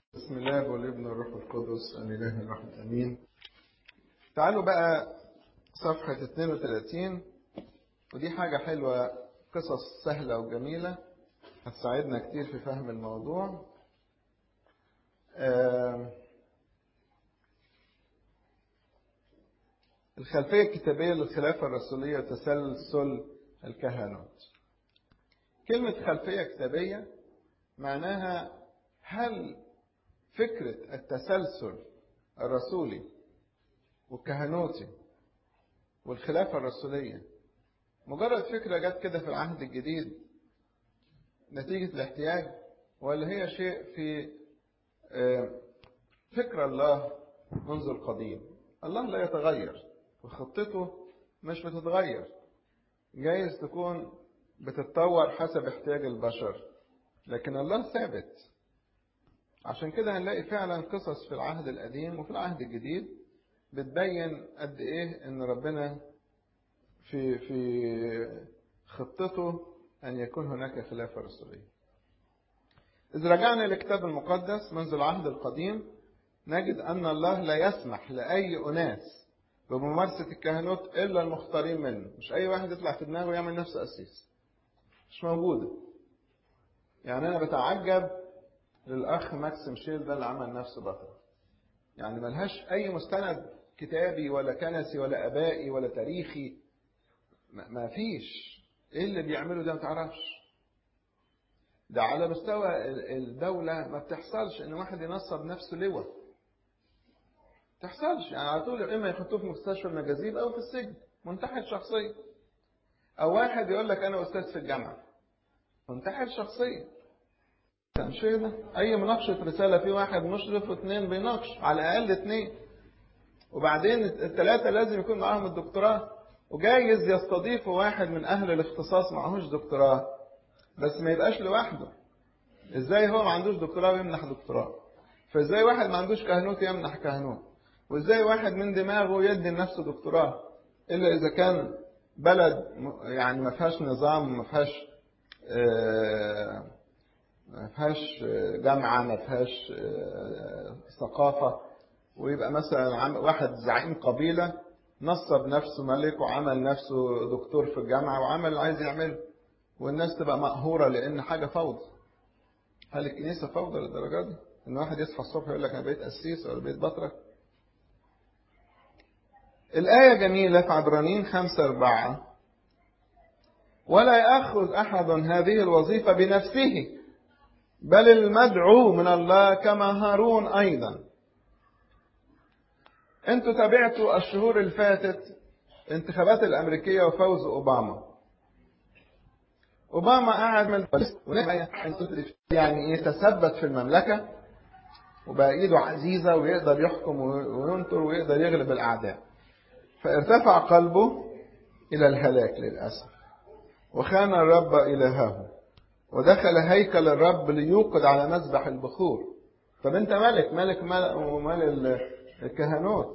بسم الله والابن والروح القدس الإله الواحد أمين تعالوا بقى صفحة 32 ودي حاجة حلوة قصص سهلة وجميلة هتساعدنا كتير في فهم الموضوع آه الخلفية الكتابية للخلافة الرسولية وتسلسل الكهنوت كلمة خلفية كتابية معناها هل فكرة التسلسل الرسولي والكهنوتي والخلافة الرسولية مجرد فكرة جت كده في العهد الجديد نتيجة الاحتياج ولا هي شيء في فكر الله منذ القديم الله لا يتغير وخطته مش بتتغير جايز تكون بتتطور حسب احتياج البشر لكن الله ثابت عشان كده هنلاقي فعلا قصص في العهد القديم وفي العهد الجديد بتبين قد ايه ان ربنا في في خطته ان يكون هناك خلافه رسوليه. اذا رجعنا للكتاب المقدس منذ العهد القديم نجد ان الله لا يسمح لاي اناس بممارسه الكهنوت الا المختارين منه، مش اي واحد يطلع في دماغه ويعمل نفسه قسيس. مش موجوده. يعني انا بتعجب للأخ ماكسيم شيل ده اللي عمل نفسه بطل يعني ملهاش أي مستند كتابي ولا كنسي ولا أبائي ولا تاريخي ما فيش إيه اللي بيعمله ده ما تعرفش ده على مستوى الدولة ما بتحصلش إن واحد ينصب نفسه لواء تحصلش يعني على طول إما يحطوه في مستشفى المجازيب أو في السجن منتحل شخصيا أو واحد يقول لك أنا أستاذ في الجامعة منتحل شخصيا مش كده اي مناقشه رساله في واحد مشرف واثنين بيناقش على الاقل اثنين وبعدين الثلاثه لازم يكون معاهم الدكتوراه وجايز يستضيفوا واحد من اهل الاختصاص معهوش دكتوراه بس ما يبقاش لوحده ازاي هو ما عندوش دكتوراه ويمنح دكتوراه فازاي واحد ما عندوش كهنوت يمنح كهنوت وازاي واحد من دماغه يدي لنفسه دكتوراه الا اذا كان بلد يعني ما فيهاش نظام ما فيهاش آه ما فيهاش جامعة ما فيهاش ثقافة ويبقى مثلا واحد زعيم قبيلة نصب نفسه ملك وعمل نفسه دكتور في الجامعة وعمل اللي عايز يعمله والناس تبقى مقهورة لأن حاجة فوضى هل الكنيسة فوضى للدرجة دي؟ إن واحد يصحى الصبح يقول لك أنا بقيت قسيس ولا بقيت بطرك؟ الآية جميلة في عبرانيين خمسة أربعة ولا يأخذ أحد هذه الوظيفة بنفسه بل المدعو من الله كما هارون أيضا انتوا تابعتوا الشهور اللي فاتت الانتخابات الأمريكية وفوز أوباما أوباما قعد من يعني ايه تثبت في المملكة وبقى إيده عزيزة ويقدر يحكم وينطر ويقدر يغلب الأعداء فارتفع قلبه إلى الهلاك للأسف وخان الرب إلهه ودخل هيكل الرب ليوقد على مذبح البخور طب انت ملك ملك ملك ومال الكهنوت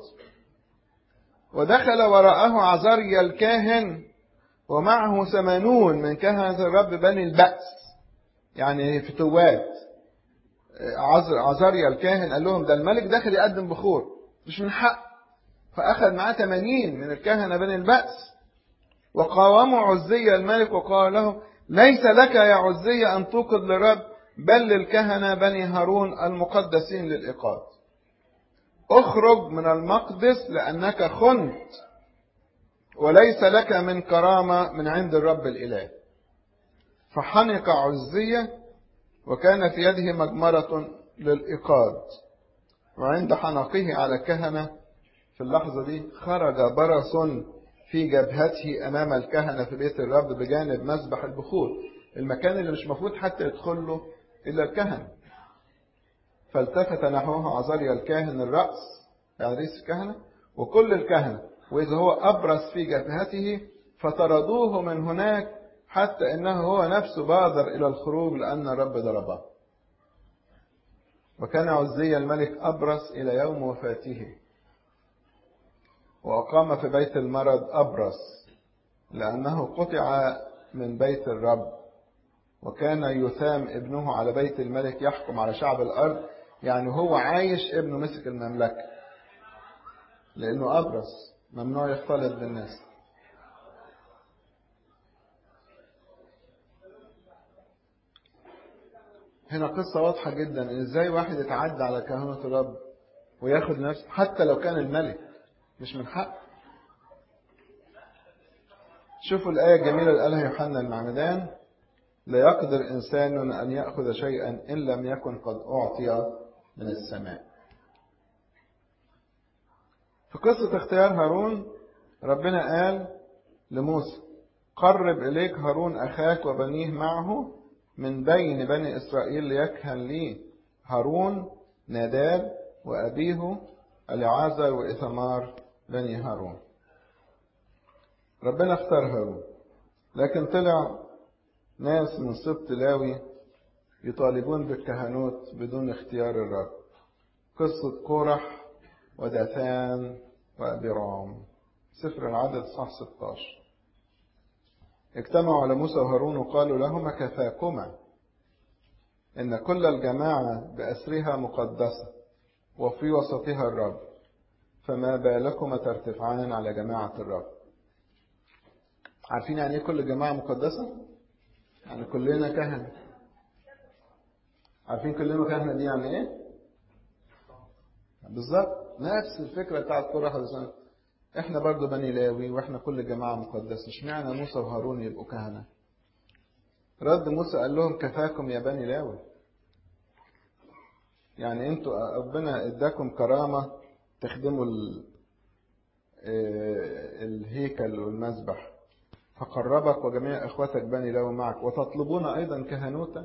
ودخل وراءه عزريا الكاهن ومعه ثمانون من كهنة الرب بني البأس يعني فتوات عزريا الكاهن قال لهم ده الملك داخل يقدم بخور مش من حق فأخذ معاه 80 من الكهنة بني البأس وقاوموا عزية الملك وقال له ليس لك يا عزية أن توقد للرب بل للكهنة بني هارون المقدسين للإيقاد اخرج من المقدس لأنك خنت وليس لك من كرامة من عند الرب الإله فحنق عزية وكان في يده مجمرة للإيقاد وعند حنقه على الكهنة في اللحظة دي خرج برص في جبهته أمام الكهنة في بيت الرب بجانب مذبح البخور المكان اللي مش مفروض حتى يدخل له إلا الكهنة فالتفت نحوه عزريا الكاهن الرأس يعني رئيس الكهنة وكل الكهنة وإذا هو أبرز في جبهته فطردوه من هناك حتى إنه هو نفسه بادر إلى الخروج لأن الرب ضربه وكان عزي الملك أبرص إلى يوم وفاته وأقام في بيت المرض أبرص لأنه قطع من بيت الرب وكان يثام ابنه على بيت الملك يحكم على شعب الأرض يعني هو عايش ابنه مسك المملكة لأنه أبرص ممنوع يختلط بالناس هنا قصة واضحة جدا إن ازاي واحد يتعدى على كهنة الرب وياخد نفسه حتى لو كان الملك مش من حق شوفوا الآية الجميلة اللي قالها يوحنا المعمدان لا يقدر إنسان أن يأخذ شيئا إن لم يكن قد أعطي من السماء في قصة اختيار هارون ربنا قال لموسى قرب إليك هارون أخاك وبنيه معه من بين بني إسرائيل ليكهن لي هارون ناداب وأبيه العازر وإثمار بني هارون ربنا اختار هارون لكن طلع ناس من سبط لاوي يطالبون بالكهنوت بدون اختيار الرب قصة كورح وداثان وأبيرام سفر العدد صح 16 اجتمعوا على موسى وهارون وقالوا لهما كفاكما إن كل الجماعة بأسرها مقدسة وفي وسطها الرب فما بالكما ترتفعان على جماعة الرب عارفين يعني ايه كل جماعة مقدسة؟ يعني كلنا كهنة عارفين كلنا كهنة دي يعني ايه؟ بالظبط نفس الفكرة بتاعت قرى حدثان احنا برضو بني لاوي واحنا كل جماعة مقدسة اشمعنى موسى وهارون يبقوا كهنة رد موسى قال لهم كفاكم يا بني لاوي يعني انتوا ربنا اداكم كرامة تخدموا الهيكل والمذبح فقربك وجميع اخواتك بني لاوي معك وتطلبون ايضا كهنوتا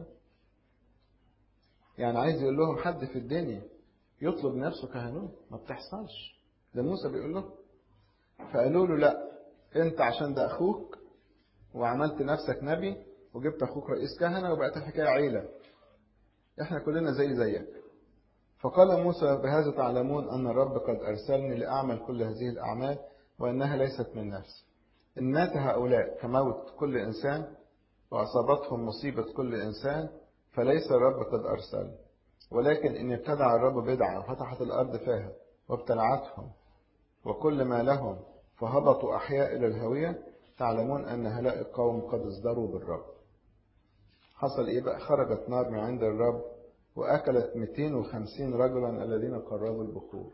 يعني عايز يقول لهم حد في الدنيا يطلب نفسه كهنوت ما بتحصلش ده موسى بيقول له فقالوا له لا انت عشان ده اخوك وعملت نفسك نبي وجبت اخوك رئيس كهنه وبقت الحكايه عيله احنا كلنا زي زيك فقال موسى بهذا تعلمون ان الرب قد ارسلني لاعمل كل هذه الاعمال وانها ليست من نفسي ان مات هؤلاء كموت كل انسان واصابتهم مصيبه كل انسان فليس الرب قد ارسلني ولكن إن ابتدع الرب بدعة وفتحت الأرض فيها وابتلعتهم وكل ما لهم فهبطوا أحياء إلى الهوية تعلمون أن هؤلاء القوم قد ازدروا بالرب حصل إيه بقى خرجت نار من عند الرب وأكلت 250 رجلا الذين قربوا البخور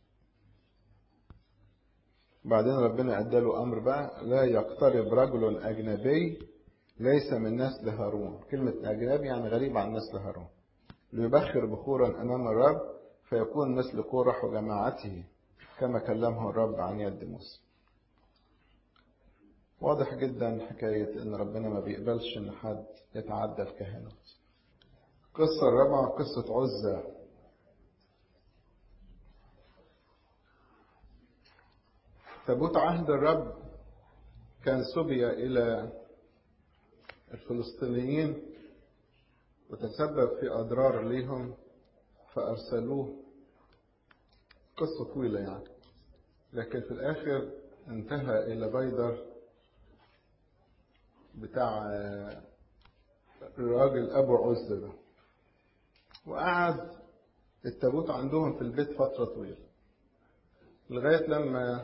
بعدين ربنا اداله أمر بقى لا يقترب رجل أجنبي ليس من نسل هارون كلمة أجنبي يعني غريب عن نسل هارون ليبخر بخورا أمام الرب فيكون مثل كورح وجماعته كما كلمه الرب عن يد موسى واضح جدا حكاية إن ربنا ما بيقبلش إن حد يتعدى الكهنوت القصة الرابعة قصة عزة تابوت عهد الرب كان سبي إلى الفلسطينيين وتسبب في أضرار ليهم فأرسلوه قصة طويلة يعني لكن في الآخر انتهى إلى بيدر بتاع الراجل أبو عزة ده وقعد التابوت عندهم في البيت فترة طويلة لغاية لما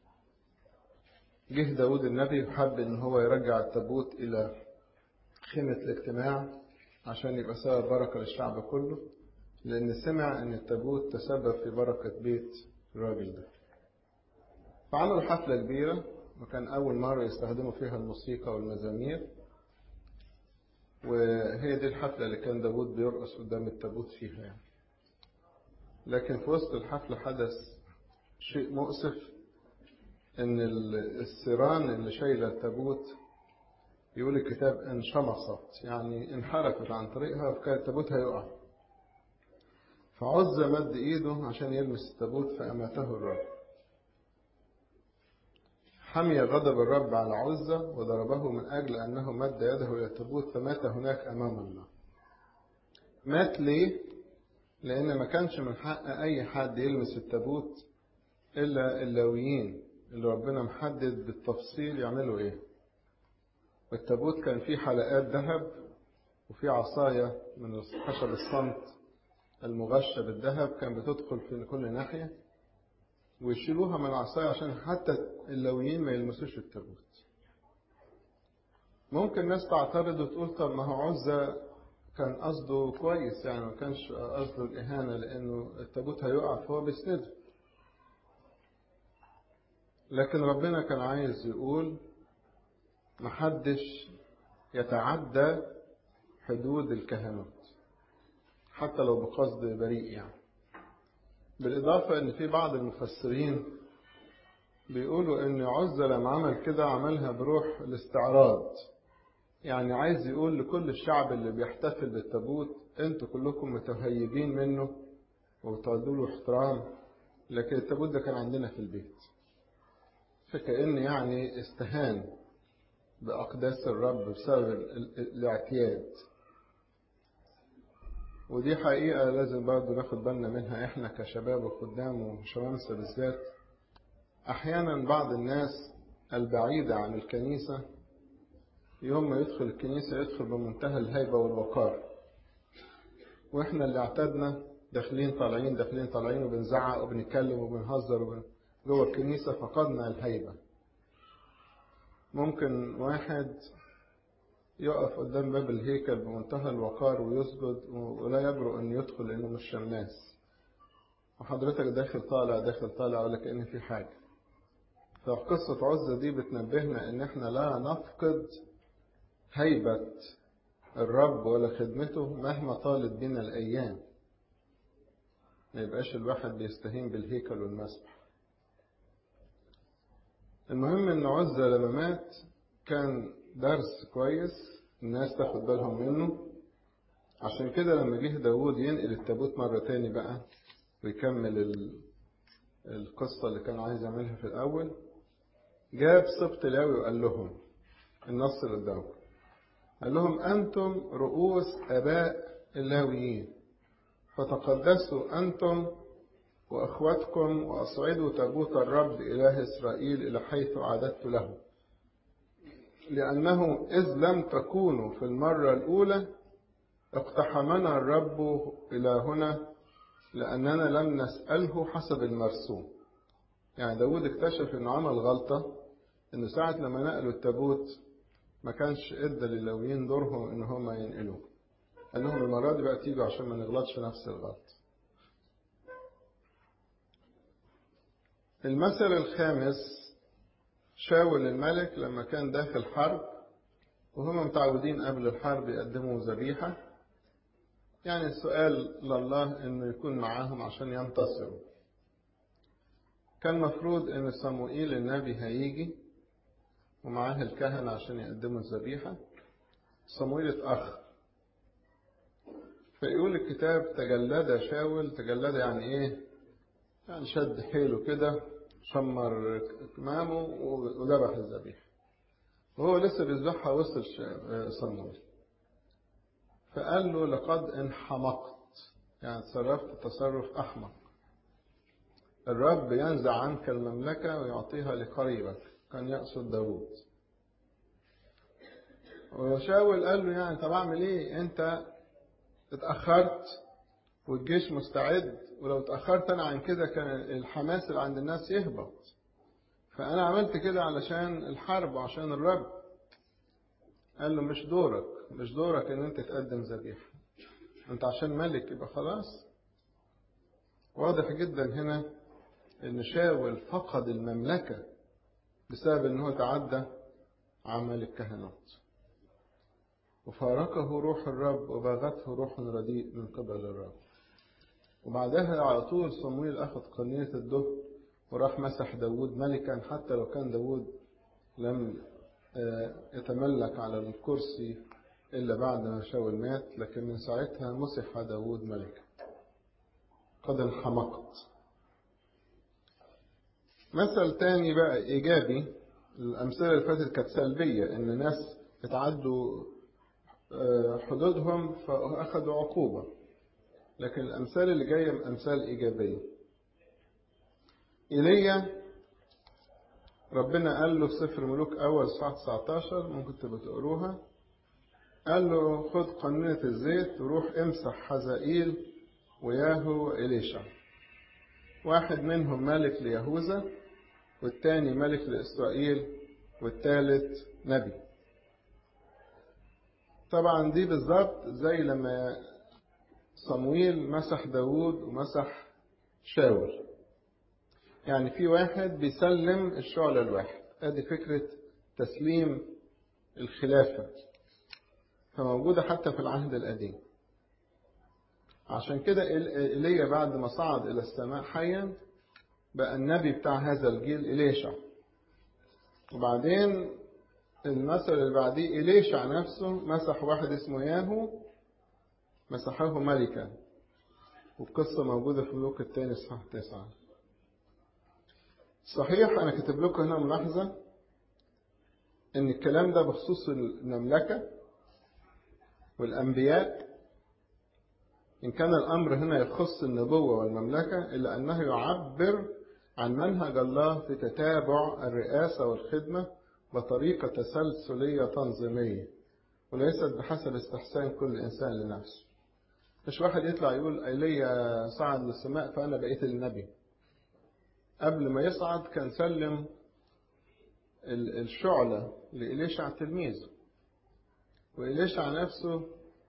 جه داود النبي وحب إن هو يرجع التابوت إلى خيمة الاجتماع عشان يبقى سبب بركة للشعب كله لأن سمع إن التابوت تسبب في بركة بيت الراجل ده فعملوا حفلة كبيرة وكان أول مرة يستخدموا فيها الموسيقى والمزامير وهي دي الحفلة اللي كان داود بيرقص قدام التابوت فيها يعني. لكن في وسط الحفلة حدث شيء مؤسف إن السيران اللي شايلة التابوت يقول الكتاب انشمصت يعني انحرفت عن طريقها وكان التابوت هيقع فعزة مد ايده عشان يلمس التابوت فأماته الرب حمي غضب الرب على عزة وضربه من أجل أنه مد يده إلى التابوت فمات هناك أمام الله مات ليه؟ لأن ما كانش من حق أي حد يلمس التابوت إلا اللاويين اللي ربنا محدد بالتفصيل يعملوا إيه والتابوت كان فيه حلقات ذهب وفيه عصاية من خشب الصمت المغشة بالذهب كان بتدخل في كل ناحية ويشيلوها من العصاية عشان حتى اللويين ما يلمسوش التابوت ممكن ناس تعترض وتقول طب ما هو عزة كان قصده كويس يعني ما كانش قصده الإهانة لأنه التابوت هيقع فهو بيسنده لكن ربنا كان عايز يقول محدش يتعدى حدود الكهنوت حتى لو بقصد بريء يعني بالإضافة إن في بعض المفسرين بيقولوا إن عزة لما عمل كده عملها بروح الاستعراض يعني عايز يقول لكل الشعب اللي بيحتفل بالتابوت انتوا كلكم متهيبين منه وبتعدوا له احترام لكن التابوت ده كان عندنا في البيت فكأن يعني استهان بأقداس الرب بسبب الاعتياد ودي حقيقة لازم برضه ناخد بالنا منها احنا كشباب وخدام وشمامسة بالذات أحيانا بعض الناس البعيدة عن الكنيسة يوم ما يدخل الكنيسة يدخل بمنتهى الهيبة والوقار واحنا اللي اعتدنا داخلين طالعين داخلين طالعين وبنزعق وبنتكلم وبنهزر وبن... جوه الكنيسة فقدنا الهيبة ممكن واحد يقف قدام باب الهيكل بمنتهى الوقار ويسجد ولا يجرؤ أن يدخل لأنه مش شماس وحضرتك داخل طالع داخل طالع ولا كأن في حاجة فقصة عزة دي بتنبهنا إن إحنا لا نفقد هيبة الرب ولا خدمته مهما طالت بنا الأيام ما يبقاش الواحد بيستهين بالهيكل والمسبح المهم إن عزة لما مات كان درس كويس الناس تاخد بالهم منه عشان كده لما جه داود ينقل التابوت مرة تاني بقى ويكمل القصة اللي كان عايز يعملها في الأول جاب سبط لاوي وقال لهم النص اللي قدامكم قال لهم أنتم رؤوس أباء اللاويين فتقدسوا أنتم وأخواتكم وأصعدوا تابوت الرب إله إسرائيل إلى حيث عاددت له لأنه إذ لم تكونوا في المرة الأولى اقتحمنا الرب إلى هنا لأننا لم نسأله حسب المرسوم يعني داود اكتشف انه عمل غلطة انه ساعة لما نقلوا التابوت ما كانش ادى للويين دورهم ان هم ينقلوه قال لهم المرة دي بقى تيجوا عشان ما نغلطش نفس الغلط المثل الخامس شاول الملك لما كان داخل حرب وهم متعودين قبل الحرب يقدموا ذبيحة يعني السؤال لله انه يكون معاهم عشان ينتصروا كان مفروض ان صموئيل النبي هيجي ومعاه الكهنة عشان يقدموا الذبيحة صموئيل اتأخر فيقول الكتاب تجلد شاول تجلد يعني ايه يعني شد حيله كده شمر كمامه وذبح الذبيحة وهو لسه بيذبحها وصل صموئيل فقال له لقد انحمقت يعني تصرفت تصرف أحمق الرب ينزع عنك المملكة ويعطيها لقريبك كان يقصد داوود وشاول قال له يعني طب اعمل ايه انت اتأخرت والجيش مستعد ولو اتأخرت انا عن كده كان الحماس اللي عند الناس يهبط فانا عملت كده علشان الحرب وعشان الرب قال له مش دورك مش دورك ان انت تقدم ذبيحة انت عشان ملك يبقى خلاص واضح جدا هنا ان شاول فقد المملكة بسبب ان هو تعدى عمل الكهنوت وفارقه روح الرب وباغته روح رديء من قبل الرب وبعدها على طول صمويل أخذ قنية الدهر وراح مسح داود ملكا حتى لو كان داود لم يتملك على الكرسي إلا بعد ما شاول مات لكن من ساعتها مسح داود ملكا قد انحمقت مثل تاني بقى إيجابي الأمثلة اللي فاتت كانت سلبية إن ناس اتعدوا حدودهم فأخذوا عقوبة لكن الأمثال اللي جاية أمثال إيجابية إيليا ربنا قال له في سفر ملوك أول صفحة 19 ممكن تبقوا تقروها قال له خد قنينة الزيت وروح امسح حزائيل وياهو وإليشع واحد منهم ملك ليهوذا والتاني ملك لإسرائيل والتالت نبي طبعا دي بالظبط زي لما صمويل مسح داوود ومسح شاول يعني في واحد بيسلم الشعلة الواحد ادي فكرة تسليم الخلافة فموجودة حتى في العهد القديم عشان كده إيليا بعد ما صعد إلى السماء حيا بقى النبي بتاع هذا الجيل إليشع وبعدين المثل اللي بعديه إليشع نفسه مسح واحد اسمه ياهو مسحه ملكا والقصة موجودة في ملوك الثاني صح تسعة صحيح أنا كاتب لكم هنا ملاحظة إن الكلام ده بخصوص المملكة والأنبياء إن كان الأمر هنا يخص النبوة والمملكة إلا أنه يعبر عن منهج الله في تتابع الرئاسة والخدمة بطريقة تسلسلية تنظيمية وليست بحسب استحسان كل إنسان لنفسه مش واحد يطلع يقول إيليا صعد للسماء فأنا بقيت النبي قبل ما يصعد كان سلم الشعلة لإليشع تلميذه وإليشع نفسه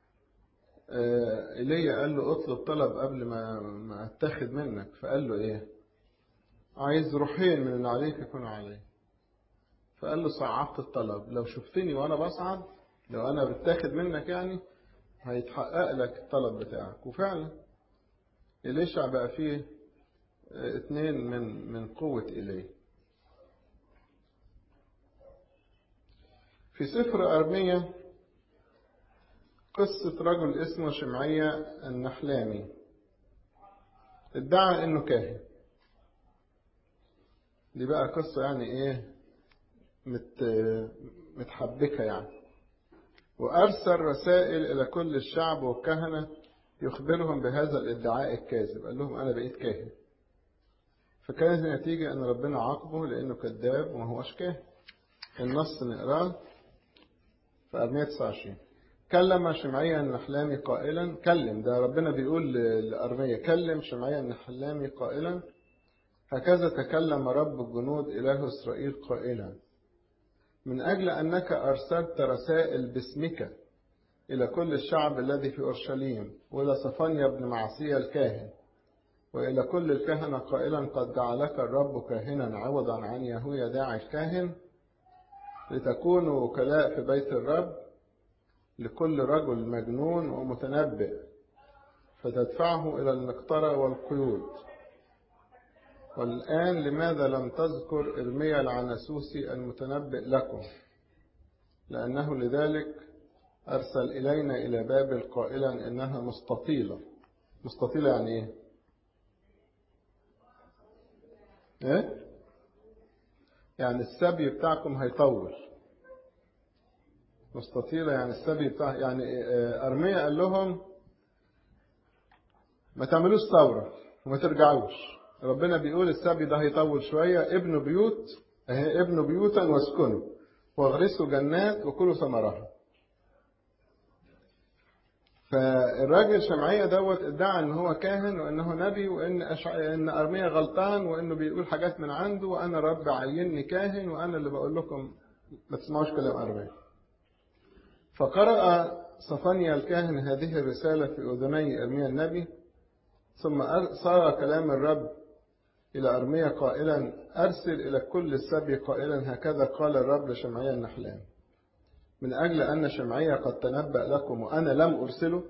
إيليا قال له اطلب طلب قبل ما ما اتخذ منك فقال له ايه عايز روحين من اللي عليك يكونوا علي فقال له صعبت الطلب لو شفتني وانا بصعد لو انا بتاخد منك يعني هيتحقق لك الطلب بتاعك وفعلا إليشع بقى فيه اتنين من من قوة إليه في سفر أرمية قصة رجل اسمه شمعية النحلامي ادعى انه كاهن دي بقى قصة يعني ايه مت متحبكة يعني وأرسل رسائل إلى كل الشعب والكهنة يخبرهم بهذا الادعاء الكاذب قال لهم أنا بقيت كاهن فكانت النتيجة أن ربنا عاقبه لأنه كذاب وما هوش كاهن النص نقراه في أرمية 29 كلم شمعية النحلامي قائلا كلم ده ربنا بيقول لأرمية كلم شمعية النحلامي قائلا هكذا تكلم رب الجنود إله إسرائيل قائلا من أجل أنك أرسلت رسائل باسمك إلى كل الشعب الذي في أورشليم وإلى صفانيا بن معصية الكاهن وإلى كل الكهنة قائلا قد جعلك الرب كاهنا عوضا عن يهويا داعي الكاهن لتكونوا وكلاء في بيت الرب لكل رجل مجنون ومتنبئ فتدفعه إلى المقطرة والقيود والآن لماذا لم تذكر إرميا العنسوسي المتنبئ لكم لأنه لذلك أرسل إلينا إلى بابل قائلا إنها مستطيلة مستطيلة يعني إيه؟ إيه؟ يعني السبي بتاعكم هيطول مستطيلة يعني السبي بتاع يعني أرميا قال لهم ما تعملوش ثورة وما ترجعوش ربنا بيقول السبي ده هيطول شوية ابنوا بيوت اهي ابنوا بيوتا واسكنوا واغرسوا جنات وكلوا ثمرها فالراجل شمعية دوت ادعى ان هو كاهن وانه نبي وان أشع... ان ارميا غلطان وانه بيقول حاجات من عنده وانا رب عيني كاهن وانا اللي بقول لكم ما تسمعوش كلام ارميا فقرأ صفانيا الكاهن هذه الرسالة في أذني أرميا النبي ثم صار كلام الرب إلى أرميا قائلا أرسل إلى كل السبي قائلا هكذا قال الرب لشمعية النحلان من أجل أن شمعية قد تنبأ لكم وأنا لم أرسله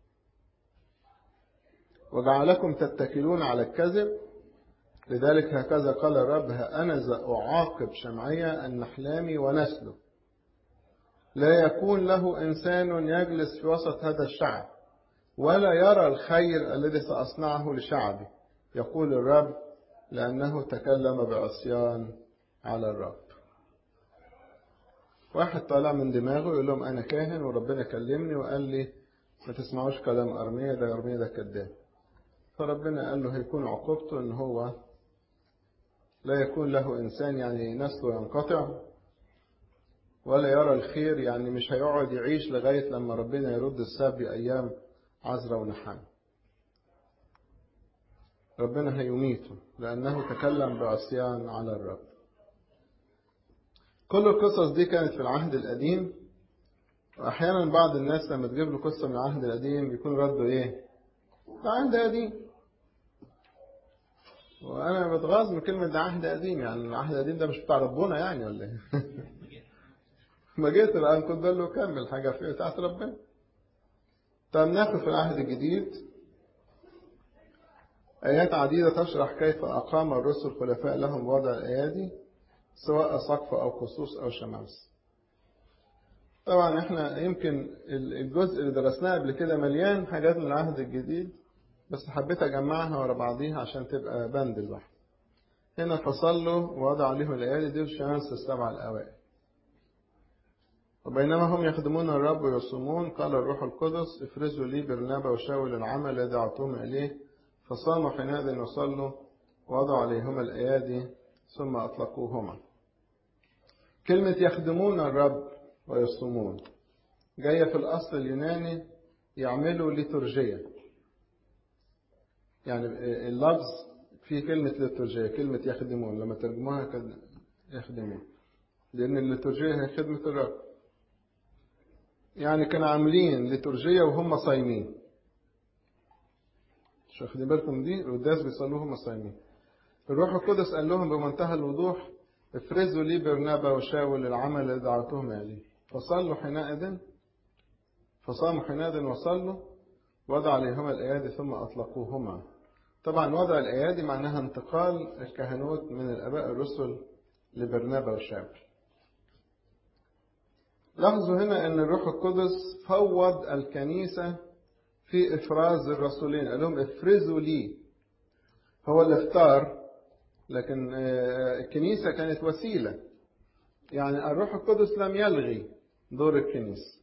وجعلكم تتكلون على الكذب لذلك هكذا قال الرب ها أنا أعاقب شمعية النحلامي ونسله لا يكون له إنسان يجلس في وسط هذا الشعب ولا يرى الخير الذي سأصنعه لشعبي يقول الرب لأنه تكلم بعصيان على الرب واحد طالع من دماغه يقول لهم أنا كاهن وربنا كلمني وقال لي ما تسمعوش كلام أرمية ده أرمية ده كذاب فربنا قال له هيكون عقوبته إن هو لا يكون له إنسان يعني نسله ينقطع ولا يرى الخير يعني مش هيقعد يعيش لغاية لما ربنا يرد السبي أيام عزرا ونحام ربنا هيميته لأنه تكلم بعصيان على الرب كل القصص دي كانت في العهد القديم وأحيانا بعض الناس لما تجيب له قصة من العهد القديم يكون رده إيه؟ ده عهد قديم وأنا بتغاظ من كلمة ده عهد قديم يعني العهد القديم ده مش بتاع ربنا يعني ولا إيه؟ ما جيت الآن كنت بقول له كمل حاجة فيه بتاعت ربنا طب ناخد في العهد الجديد آيات عديدة تشرح كيف أقام الرسل خلفاء لهم وضع الأيادي سواء سقف أو خصوص أو شماس طبعا احنا يمكن الجزء اللي درسناه قبل كده مليان حاجات من العهد الجديد بس حبيت أجمعها ورا بعضيها عشان تبقى بند الواحد هنا فصل له ووضع عليهم الأيادي دي الشمس السبع الأوائل وبينما هم يخدمون الرب ويصومون قال الروح القدس افرزوا لي برنابا وشاول العمل الذي دعوتهم إليه فصاموا حينئذ وصلوا ووضعوا عليهما الأيادي ثم أطلقوهما كلمة يخدمون الرب ويصومون جاية في الأصل اليوناني يعملوا ليتورجية يعني اللفظ فيه كلمة ليتورجية كلمة يخدمون لما ترجموها كده يخدمون لأن الليتورجية هي خدمة الرب يعني كانوا عاملين ليتورجية وهم صايمين مش واخدين بالكم دي القداس بيصلوا هم صايمين الروح القدس قال لهم بمنتهى الوضوح افرزوا لي برنابا وشاول العمل الذي دعوتهم عليه فصلوا حينئذ فصاموا حينئذ وصلوا وضع عليهما الأيادي ثم أطلقوهما طبعا وضع الأيادي معناها انتقال الكهنوت من الآباء الرسل لبرنابا وشاول لاحظوا هنا أن الروح القدس فوض الكنيسة في إفراز الرسولين قال لهم افرزوا لي هو اللي اختار لكن الكنيسة كانت وسيلة يعني الروح القدس لم يلغي دور الكنيسة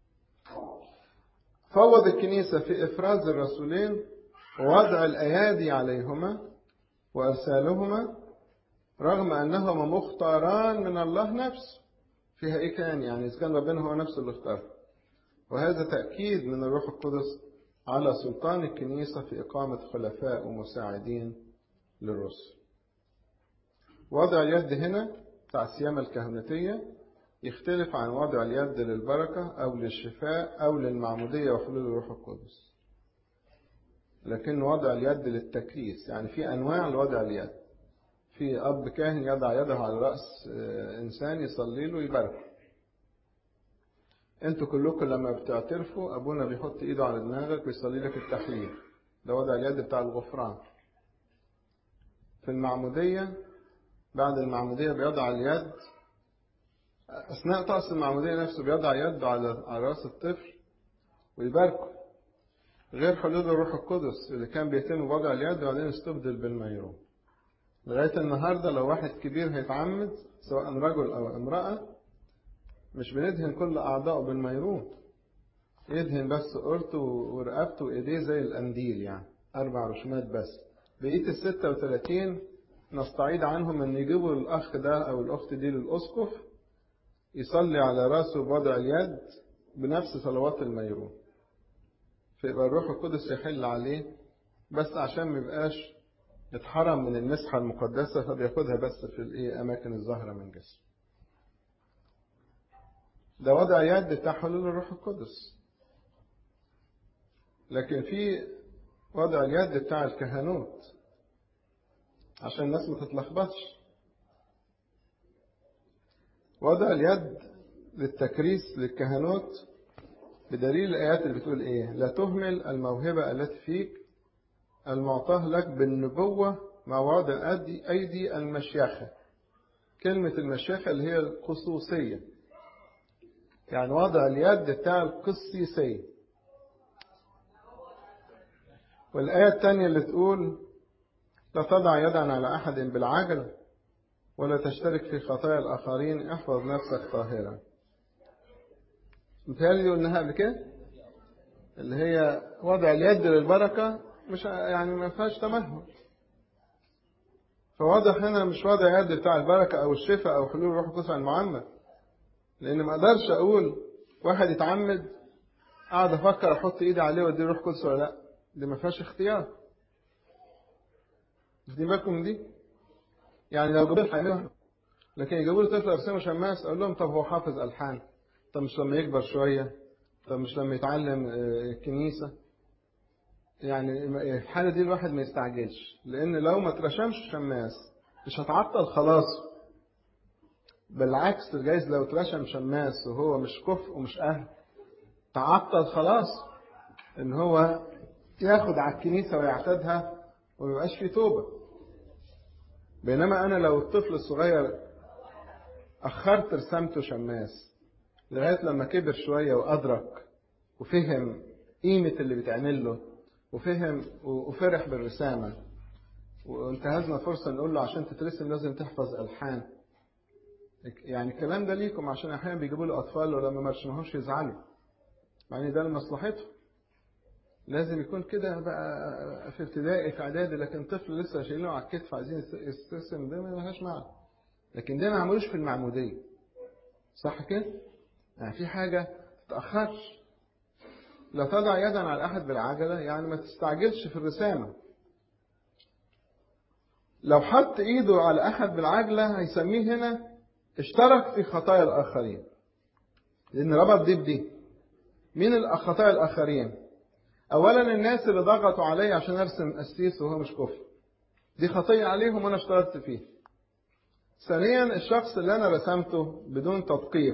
فوض الكنيسة في إفراز الرسولين ووضع الأيادي عليهما وإرسالهما رغم أنهما مختاران من الله نفسه فيها إيه كان يعني إذا كان ربنا هو نفسه اللي اختار وهذا تأكيد من الروح القدس على سلطان الكنيسة في إقامة خلفاء ومساعدين للرسل وضع اليد هنا بتاع السيامة الكهنوتية يختلف عن وضع اليد للبركة أو للشفاء أو للمعمودية وحلول الروح القدس لكن وضع اليد للتكريس يعني في أنواع لوضع اليد في أب كاهن يضع يده على رأس إنسان يصلي له يباركه انتوا كلكم لما بتعترفوا ابونا بيحط ايده على دماغك ويصلي لك التحليل ده وضع اليد بتاع الغفران في المعمودية بعد المعمودية بيضع اليد أثناء طقس المعمودية نفسه بيضع يده على على رأس الطفل ويباركه غير حلول الروح القدس اللي كان بيتم بوضع اليد وبعدين استبدل بالميرون لغاية النهاردة لو واحد كبير هيتعمد سواء رجل أو امرأة مش بندهن كل أعضائه بالميرون يدهن بس قرته ورقبته وإيديه زي القنديل يعني أربع رشومات بس بقية الستة وثلاثين نستعيد عنهم أن يجيبوا الأخ ده أو الأخت دي للأسقف يصلي على راسه بوضع اليد بنفس صلوات الميرون فيبقى الروح القدس يحل عليه بس عشان ما يبقاش اتحرم من المسحة المقدسة فبياخدها بس في الأماكن الظاهرة من جسمه ده وضع يد بتاع حلول الروح القدس لكن في وضع اليد بتاع الكهنوت عشان الناس ما تتلخبطش وضع اليد للتكريس للكهنوت بدليل الآيات اللي بتقول إيه لا تهمل الموهبة التي فيك المعطاه لك بالنبوة مع وضع أيدي المشيخة كلمة المشيخة اللي هي الخصوصية يعني وضع اليد بتاع القسيسية والآية الثانية اللي تقول لا تضع يدا على أحد بالعجل ولا تشترك في خطايا الآخرين احفظ نفسك طاهرا متهيألي دي قلناها قبل كده اللي هي وضع اليد للبركة مش يعني ما فيهاش تمهل فواضح هنا مش وضع يد بتاع البركة أو الشفاء أو حلول روح القدس على المعمد لأن ما أقدرش أقول واحد يتعمد أقعد أفكر أحط إيدي عليه وأدي روح القدس ولا لأ دي ما فيهاش اختيار واخدين بالكم من دي يعني لو جابوا هيعملوها لكن يجيبوا له طفل ارسمه شماس اقول لهم طب هو حافظ الحان طب مش لما يكبر شويه طب مش لما يتعلم الكنيسه يعني في الحاله دي الواحد ما يستعجلش لان لو ما اترشمش شماس مش هتعطل خلاص بالعكس جايز لو اترشم شماس وهو مش كفء ومش اهل تعطل خلاص ان هو ياخد على الكنيسه ويعتادها وما يبقاش فيه توبه بينما انا لو الطفل الصغير اخرت رسامته شماس لغايه لما كبر شويه وادرك وفهم قيمه اللي بيتعمل له وفهم وفرح بالرسامه وانتهزنا فرصه نقول له عشان تترسم لازم تحفظ الحان يعني الكلام ده ليكم عشان احيانا بيجيبوا له اطفال ولما ما رسمهمش يزعلوا يعني ده لمصلحته لازم يكون كده بقى في ابتدائي في اعدادي لكن طفل لسه شايلينه على الكتف عايزين يسترسم ده ما لهاش معنى لكن ده ما عملوش في المعموديه صح كده؟ يعني في حاجه تتاخرش لا تضع يدا على احد بالعجله يعني ما تستعجلش في الرسامه لو حط ايده على احد بالعجله هيسميه هنا اشترك في خطايا الاخرين لان ربط دي بدي مين الخطايا الاخرين اولا الناس اللي ضغطوا علي عشان ارسم قسيس وهو مش كفر دي خطيه عليهم وانا اشتركت فيه ثانيا الشخص اللي انا رسمته بدون تدقيق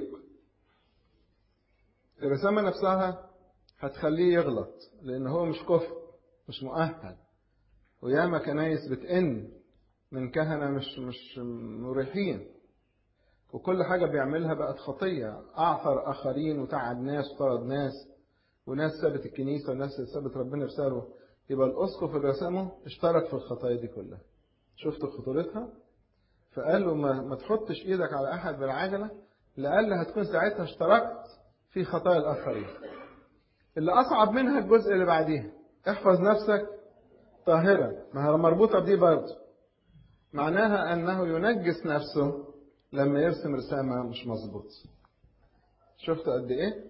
الرسامه نفسها هتخليه يغلط لان هو مش كفر مش مؤهل وياما كنايس بتئن من كهنه مش مش مريحين وكل حاجه بيعملها بقت خطيه اعثر اخرين وتعب ناس وطرد ناس وناس سابت الكنيسه وناس سابت ربنا رساله يبقى الاسقف اللي رسمه اشترك في الخطايا دي كلها شفتوا خطورتها فقال له ما, ما تحطش ايدك على احد بالعجله لأقل هتكون ساعتها اشتركت في خطايا الاخرين اللي اصعب منها الجزء اللي بعديها احفظ نفسك طاهرا ما هي مربوطه بدي برضه معناها انه ينجس نفسه لما يرسم رسامه مش مظبوط شفتوا قد ايه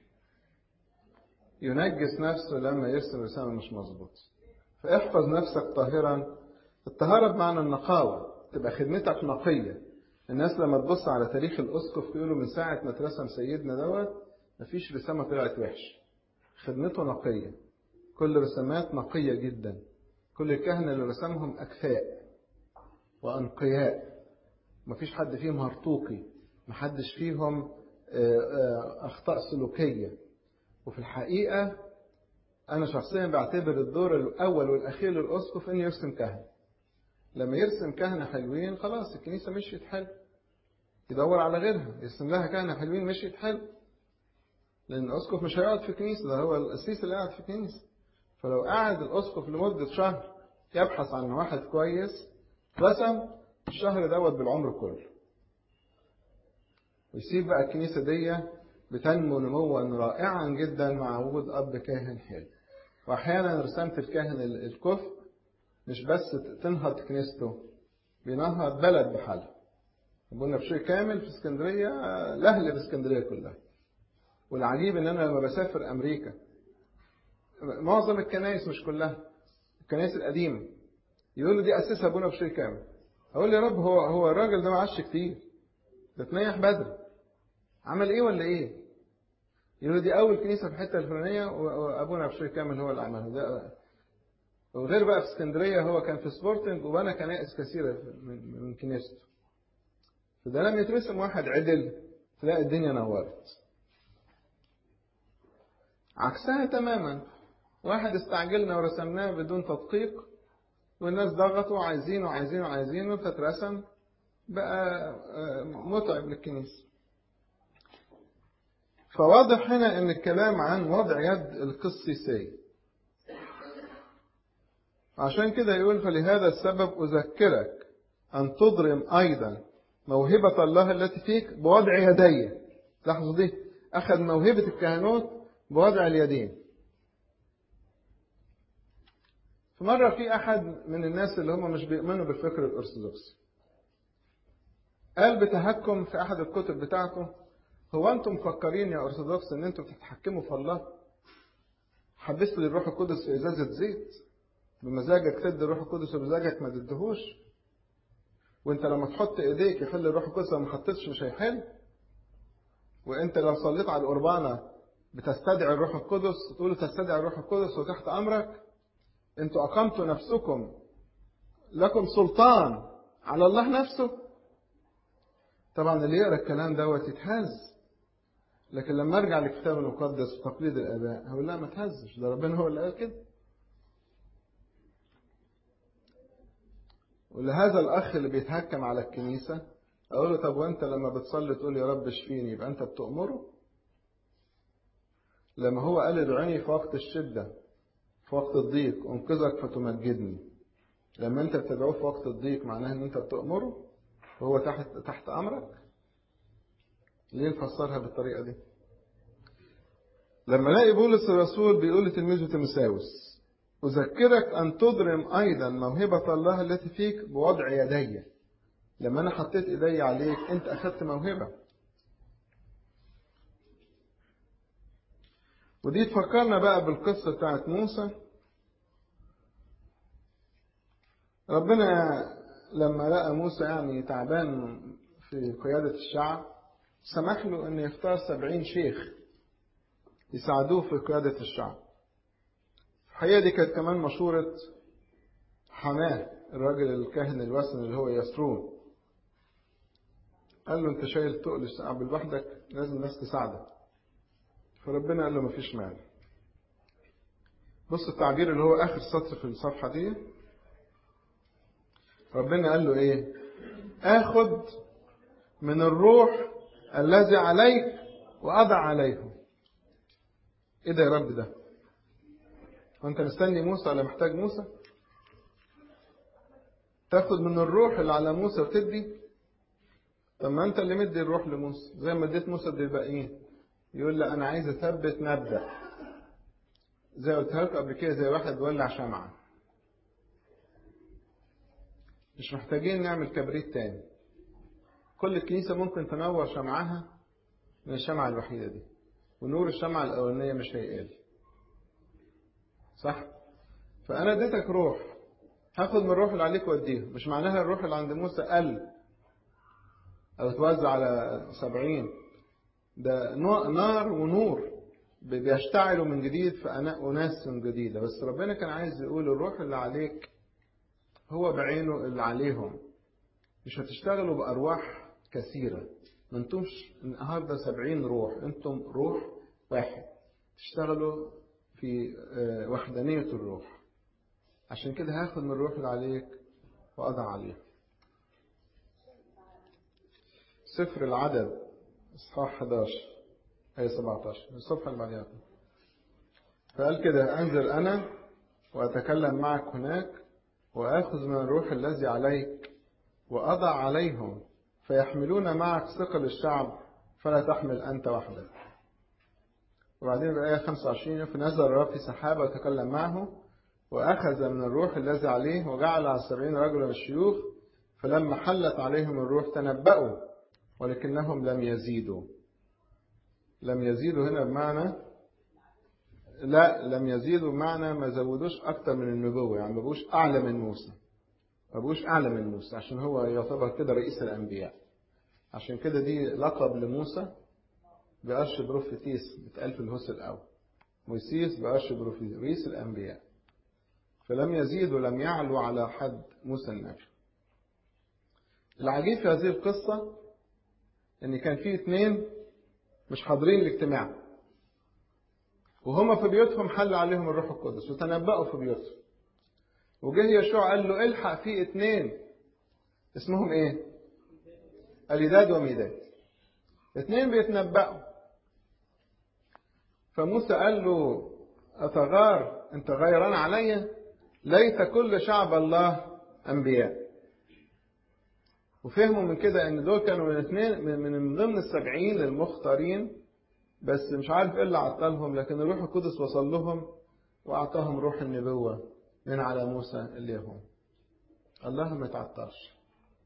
ينجس نفسه لما يرسم رسامه مش مظبوط فاحفظ نفسك طاهرا الطهاره بمعنى النقاوه تبقى خدمتك نقيه الناس لما تبص على تاريخ الاسقف يقولوا من ساعه ما اترسم سيدنا دوت مفيش رسامه طلعت وحش خدمته نقيه كل رسامات نقيه جدا كل الكهنه اللي رسمهم اكفاء وانقياء مفيش حد فيهم هرطوقي محدش فيهم اخطاء سلوكيه وفي الحقيقه انا شخصيا بعتبر الدور الاول والاخير للاسقف انه يرسم كهنه لما يرسم كهنه حلوين خلاص الكنيسه مشيت حلو يدور على غيرها يرسم لها كهنه حلوين مشيت حلو لان الاسقف مش هيقعد في الكنيسه ده هو القسيس اللي قاعد في الكنيسه فلو قعد الاسقف لمده شهر يبحث عن واحد كويس رسم الشهر دوت بالعمر كله ويسيب بقى الكنيسه دي بتنمو نموا رائعا جدا مع وجود اب كاهن حلو واحيانا رسامه الكاهن الكفء مش بس تنهض كنيسته بينهض بلد بحالها ابونا بشير كامل في اسكندريه لهل في اسكندريه كلها والعجيب ان انا لما بسافر امريكا معظم الكنائس مش كلها الكنائس القديمه يقولوا دي اسسها ابونا بشير كامل اقول يا رب هو هو الراجل ده ما عاش كتير ده تنيح بدري عمل ايه ولا ايه يقولوا دي اول كنيسه في الحته الفلانيه وابونا بشير كامل هو اللي عملها ده وغير بقى في اسكندريه هو كان في سبورتنج وبنى كنائس كثيره من, من كنيسته فده لما يترسم واحد عدل تلاقي الدنيا نورت عكسها تماما واحد استعجلنا ورسمناه بدون تدقيق والناس ضغطوا عايزينه عايزينه عايزينه فاترسم بقى متعب للكنيسة فواضح هنا ان الكلام عن وضع يد القسيسي عشان كده يقول فلهذا السبب أذكرك أن تضرم أيضا موهبة الله التي فيك بوضع يدي لاحظوا دي أخذ موهبة الكهنوت بوضع اليدين في مرة في أحد من الناس اللي هم مش بيؤمنوا بالفكر الأرثوذكسي قال بتهكم في أحد الكتب بتاعته هو أنتم مفكرين يا أرثوذكس إن أنتم بتتحكموا في الله؟ حبستوا للروح القدس في إزازة زيت بمزاجك تدي الروح القدس وبمزاجك ما تديهوش وانت لما تحط ايديك يحل الروح القدس لو ما حطيتش مش هيحل وانت لو صليت على القربانه بتستدعي الروح القدس تقول تستدعي الروح القدس وتحت امرك انتوا اقمتوا نفسكم لكم سلطان على الله نفسه طبعا اللي يقرا الكلام دوت يتهز لكن لما ارجع للكتاب المقدس وتقليد الاباء هقول لا ما تهزش ده ربنا هو اللي قال كده ولهذا الاخ اللي بيتهكم على الكنيسه اقول له طب وانت لما بتصلي تقول يا رب اشفيني يبقى انت بتؤمره لما هو قال ادعوني في وقت الشده في وقت الضيق انقذك فتمجدني لما انت بتدعوه في وقت الضيق معناه ان انت بتؤمره وهو تحت تحت امرك ليه نفسرها بالطريقه دي لما الاقي بولس الرسول بيقول لتلميذه تيموساوس اذكرك ان تضرم ايضا موهبه الله التي فيك بوضع يدي لما انا حطيت ايدي عليك انت اخذت موهبه ودي تفكرنا بقى بالقصه بتاعت موسى ربنا لما لقى موسى يعني تعبان في قيادة الشعب سمح له أن يختار سبعين شيخ يساعدوه في قيادة الشعب الحقيقة دي كانت كمان مشورة حماه الراجل الكاهن الوثني اللي هو يسرون قال له انت شايل تقل الشعب لوحدك لازم الناس تساعدك فربنا قال له مفيش مانع بص التعبير اللي هو اخر سطر في الصفحه دي ربنا قال له ايه اخذ من الروح الذي عليك واضع عليهم ايه ده يا رب ده وانت مستني موسى ولا محتاج موسى تاخد من الروح اللي على موسى وتدي طب ما انت اللي مدي الروح لموسى زي ما اديت موسى للباقيين يقول لا انا عايز اثبت مبدا زي قلتها لكم قبل كده زي واحد بيولع شمعه مش محتاجين نعمل كبريت تاني كل كنيسة ممكن تنور شمعها من الشمعة الوحيدة دي ونور الشمعة الأولانية مش هيقل صح؟ فأنا اديتك روح هاخد من الروح اللي عليك واديه مش معناها الروح اللي عند موسى قل أو توزع على سبعين ده نار ونور بيشتعلوا من جديد في أناس جديدة بس ربنا كان عايز يقول الروح اللي عليك هو بعينه اللي عليهم مش هتشتغلوا بأرواح كثيرة ما انتمش النهاردة سبعين روح انتم روح واحد تشتغلوا في وحدانية الروح عشان كده هاخد من الروح اللي عليك وأضع عليه سفر العدد إصحاح 11 آية 17 الصفحة اللي بعدها فقال كده أنزل أنا وأتكلم معك هناك وآخذ من الروح الذي عليك وأضع عليهم فيحملون معك ثقل الشعب فلا تحمل أنت وحدك وبعدين الآية 25 فنزل الرب في سحابة وتكلم معه وأخذ من الروح الذي عليه وجعل على السبعين رجلا الشيوخ فلما حلت عليهم الروح تنبأوا ولكنهم لم يزيدوا لم يزيدوا هنا بمعنى لا لم يزيدوا بمعنى ما زودوش أكتر من النبوة يعني ما بقوش أعلى من موسى ما بقوش أعلى من موسى عشان هو يعتبر كده رئيس الأنبياء عشان كده دي لقب لموسى بأرش بروفيتيس بتقال في الهوس الأول موسيس بأرش بروفيتيس رئيس الأنبياء فلم يزيدوا لم يعلوا على حد موسى النبي العجيب في هذه القصة إن كان في اثنين مش حاضرين الاجتماع وهما في بيوتهم حل عليهم الروح القدس وتنبأوا في بيوتهم وجه يشوع قال له الحق في اتنين اسمهم ايه اليداد وميداد اتنين بيتنبأوا فموسى قال له أتغار أنت غيران عليا ليت كل شعب الله أنبياء وفهموا من كده ان دول كانوا من اثنين من, من ضمن السبعين المختارين بس مش عارف ايه اللي عطلهم لكن الروح القدس وصل لهم واعطاهم روح النبوه من على موسى اليهود الله ما يتعطلش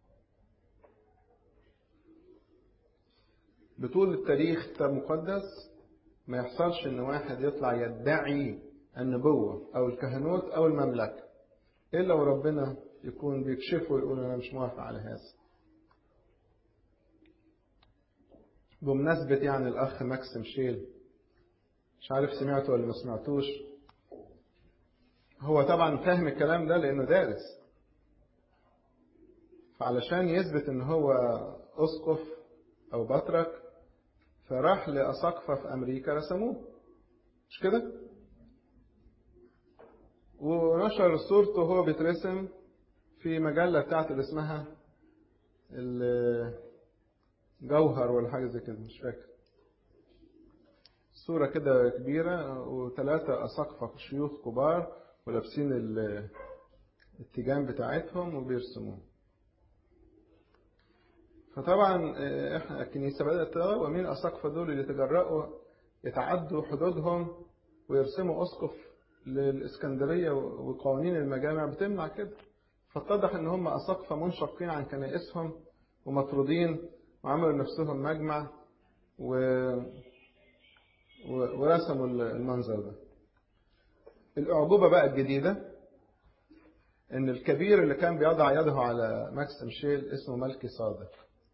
بطول التاريخ كتاب مقدس ما يحصلش ان واحد يطلع يدعي النبوه او الكهنوت او المملكه إلا وربنا يكون بيكشفه ويقول أنا مش موافق على هذا بمناسبة يعني الأخ ماكسيم شيل مش عارف سمعته ولا ما سمعتوش هو طبعا فاهم الكلام ده لأنه دارس فعلشان يثبت إن هو أسقف أو بطرك فراح لأساقفة في أمريكا رسموه مش كده؟ ونشر صورته وهو بيترسم في مجلة بتاعته اللي اسمها الجوهر ولا حاجة زي كده مش فاكر صورة كده كبيرة وثلاثة أساقفة شيوخ كبار ولابسين التيجان بتاعتهم وبيرسموه فطبعا احنا الكنيسة بدأت تدور ومين أساقفة دول اللي تجرأوا يتعدوا حدودهم ويرسموا أسقف للإسكندرية وقوانين المجامع بتمنع كده فاتضح ان هم أساقفة منشقين عن كنائسهم ومطرودين وعملوا نفسهم مجمع و... و... ورسموا المنظر ده الأعجوبة بقى الجديدة ان الكبير اللي كان بيضع يده على ماكسيم شيل اسمه ملكي صادق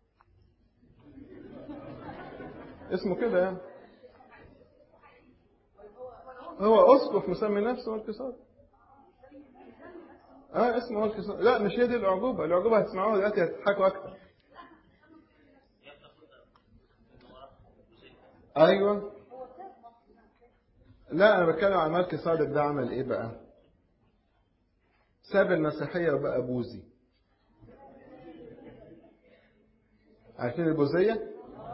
اسمه كده يعني هو اسقف مسمي نفسه ملكي صادق اه اسمه ملكي صادق لا مش هي دي الاعجوبه الاعجوبه هتسمعوها دلوقتي هتضحكوا اكتر ايوه لا انا بتكلم عن ملكي صادق ده عمل ايه بقى ساب المسيحيه وبقى بوذي عارفين البوذيه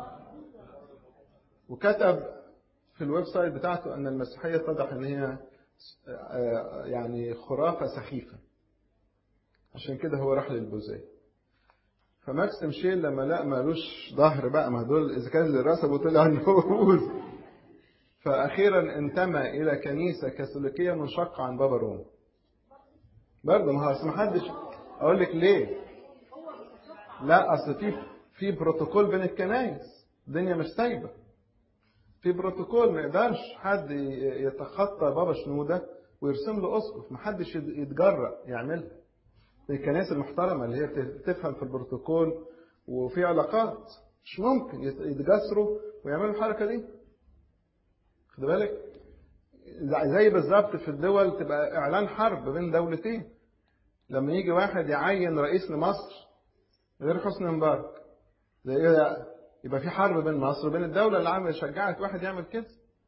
وكتب في الويب سايت بتاعته ان المسيحيه اتضح ان هي يعني خرافه سخيفه عشان كده هو راح للبوذيه فماكسيم شيل لما لقى مالوش ظهر بقى ما دول اذا كان اللي رسبه طلع ان هو بوذي فاخيرا انتمى الى كنيسه كاثوليكيه منشقه عن بابا روما برضه ما هو ما حدش اقول لك ليه لا اصل في في بروتوكول بين الكنايس الدنيا مش سايبه في بروتوكول ما يقدرش حد يتخطى بابا شنوده ويرسم له اسقف ما حدش يتجرأ يعملها الكنائس المحترمه اللي هي تفهم في البروتوكول وفي علاقات مش ممكن يتجسروا ويعملوا الحركه دي خد بالك زي بالظبط في الدول تبقى اعلان حرب بين دولتين لما يجي واحد يعين رئيس لمصر غير حسني مبارك زي يبقى في حرب بين مصر وبين الدولة اللي عامل شجعت واحد يعمل كده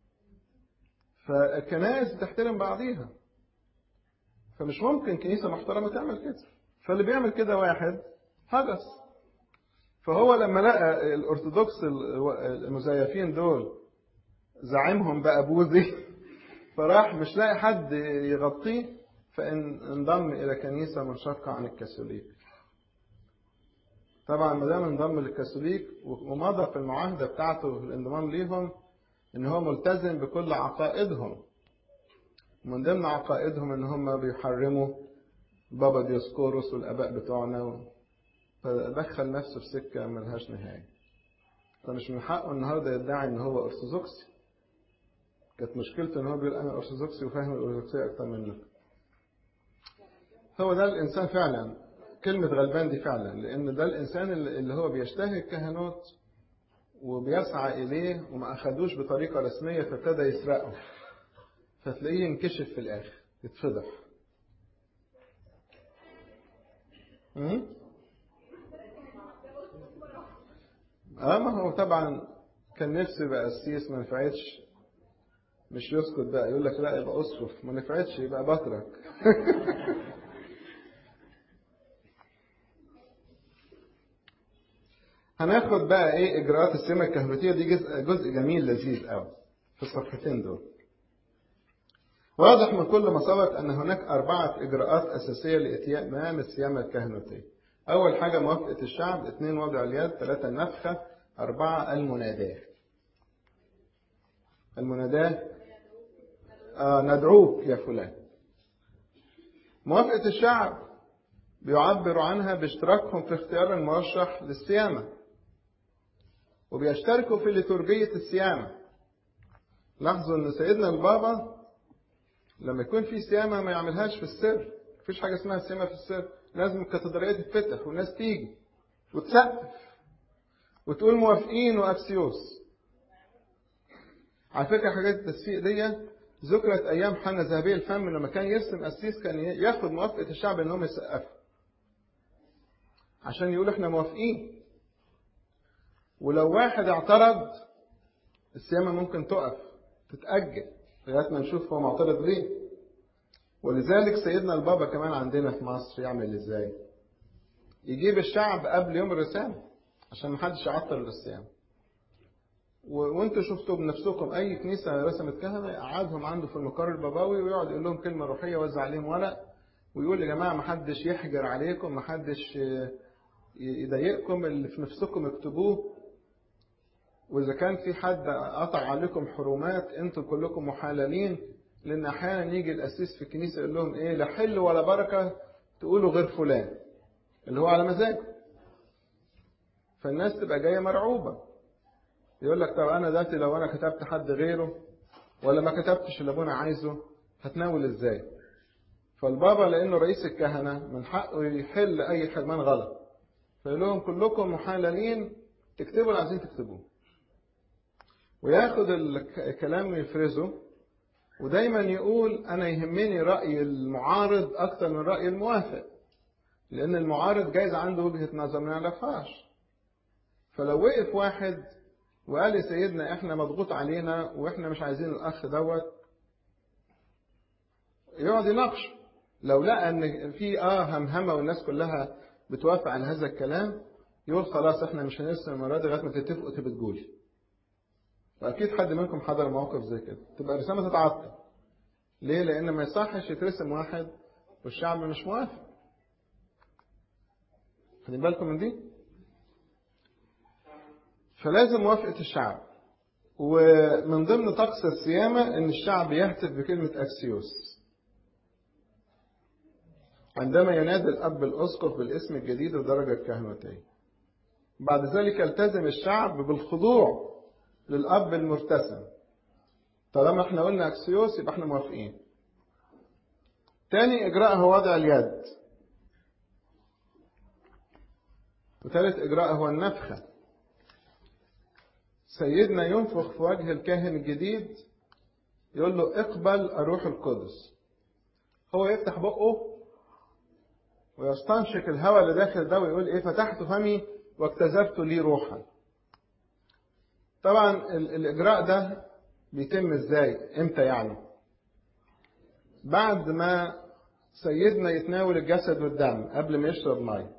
فالكنائس بتحترم بعضيها فمش ممكن كنيسة محترمة تعمل كده فاللي بيعمل كده واحد هجس فهو لما لقى الأرثوذكس المزيفين دول زعيمهم بقى بوذي فراح مش لاقي حد يغطيه فانضم إلى كنيسة منشقة عن الكاثوليك طبعا ما دام انضم للكاثوليك ومضى في المعاهده بتاعته في الانضمام ليهم ان هو ملتزم بكل عقائدهم من ضمن عقائدهم ان هم بيحرموا بابا ديوسكوروس والاباء بتوعنا فدخل نفسه في سكه ملهاش نهايه فمش من حقه النهارده يدعي ان هو ارثوذكسي كانت مشكلته ان هو بيقول انا ارثوذكسي وفاهم الارثوذكسيه اكتر منك هو ده الانسان فعلا كلمة غلبان دي فعلا لأن ده الإنسان اللي هو بيشتهي الكهنوت وبيسعى إليه وما أخدوش بطريقة رسمية فابتدى يسرقه فتلاقيه ينكشف في الآخر يتفضح اه ما هو طبعا كان نفسه يبقى قسيس ما نفعتش مش يسكت بقى يقول لك لا يبقى اسقف ما نفعتش يبقى بطرك هناخد بقى ايه اجراءات السمه الكهنوتيه دي جزء, جزء جميل لذيذ قوي في الصفحتين دول واضح من كل ما سبق ان هناك اربعه اجراءات اساسيه لاتمام الصيامه الكهنوتيه اول حاجه موافقه الشعب اثنين وضع اليد ثلاثه النفخه اربعه المناداه المناداه آه ندعوك يا فلان موافقه الشعب بيعبر عنها باشتراكهم في اختيار المرشح للصيامه وبيشتركوا في لتورجية الصيامة لاحظوا ان سيدنا البابا لما يكون في صيامة ما يعملهاش في السر مفيش حاجة اسمها سيما في السر لازم الكاتدرائية تتفتح والناس تيجي وتسقف وتقول موافقين وأكسيوس على فكرة حاجات التصفيق دي ذكرت أيام حنا ذهبية الفم لما كان يرسم قسيس كان ياخد موافقة الشعب إنهم يسقفوا عشان يقول إحنا موافقين ولو واحد اعترض السيامة ممكن تقف تتأجل لغاية ما نشوف هو معترض ليه ولذلك سيدنا البابا كمان عندنا في مصر يعمل ازاي يجيب الشعب قبل يوم الرسالة عشان محدش يعطل الصيام وانتوا شفتوا بنفسكم اي كنيسه رسمت كهنه يقعدهم عنده في المقر البابوي ويقعد يقول لهم كلمه روحيه ويوزع عليهم ورق ويقول يا جماعه ما حدش يحجر عليكم ما حدش يضايقكم اللي في نفسكم اكتبوه واذا كان في حد قطع عليكم حرمات انتوا كلكم محللين لان احيانا يجي القسيس في الكنيسه يقول لهم ايه لا حل ولا بركه تقولوا غير فلان اللي هو على مزاجه فالناس تبقى جايه مرعوبه يقول لك طب انا دلوقتي لو انا كتبت حد غيره ولا ما كتبتش اللي ابونا عايزه هتناول ازاي فالبابا لانه رئيس الكهنه من حقه يحل اي حرمان غلط فيقول لهم كلكم محللين تكتبوا اللي عايزين تكتبوه وياخد الكلام ويفرزه ودايما يقول انا يهمني راي المعارض اكتر من راي الموافق لان المعارض جايز عنده وجهه نظر ما يعرفهاش فلو وقف واحد وقال لي سيدنا احنا مضغوط علينا واحنا مش عايزين الاخ دوت يقعد يناقش لو لقى ان في اه همهمه والناس كلها بتوافق على هذا الكلام يقول خلاص احنا مش هنرسم المره دي لغايه ما تتفقوا تبقى تقولي واكيد حد منكم حضر موقف زي كده تبقى الرسامه تتعطل ليه لان ما يصحش يترسم واحد والشعب مش موافق خدين بالكم من دي فلازم موافقة الشعب ومن ضمن طقس الصيامة ان الشعب يهتف بكلمة اكسيوس عندما ينادي الاب الاسقف بالاسم الجديد الدرجة الكهنوتية بعد ذلك يلتزم الشعب بالخضوع للاب المرتسم طالما احنا قلنا اكسيوس يبقى احنا موافقين تاني اجراء هو وضع اليد وثالث اجراء هو النفخه سيدنا ينفخ في وجه الكاهن الجديد يقول له اقبل الروح القدس هو يفتح بقه ويستنشق الهواء اللي داخل ده ويقول ايه فتحت فمي واكتسبت لي روحا طبعا الاجراء ده بيتم ازاي امتى يعني بعد ما سيدنا يتناول الجسد والدم قبل ما يشرب ميه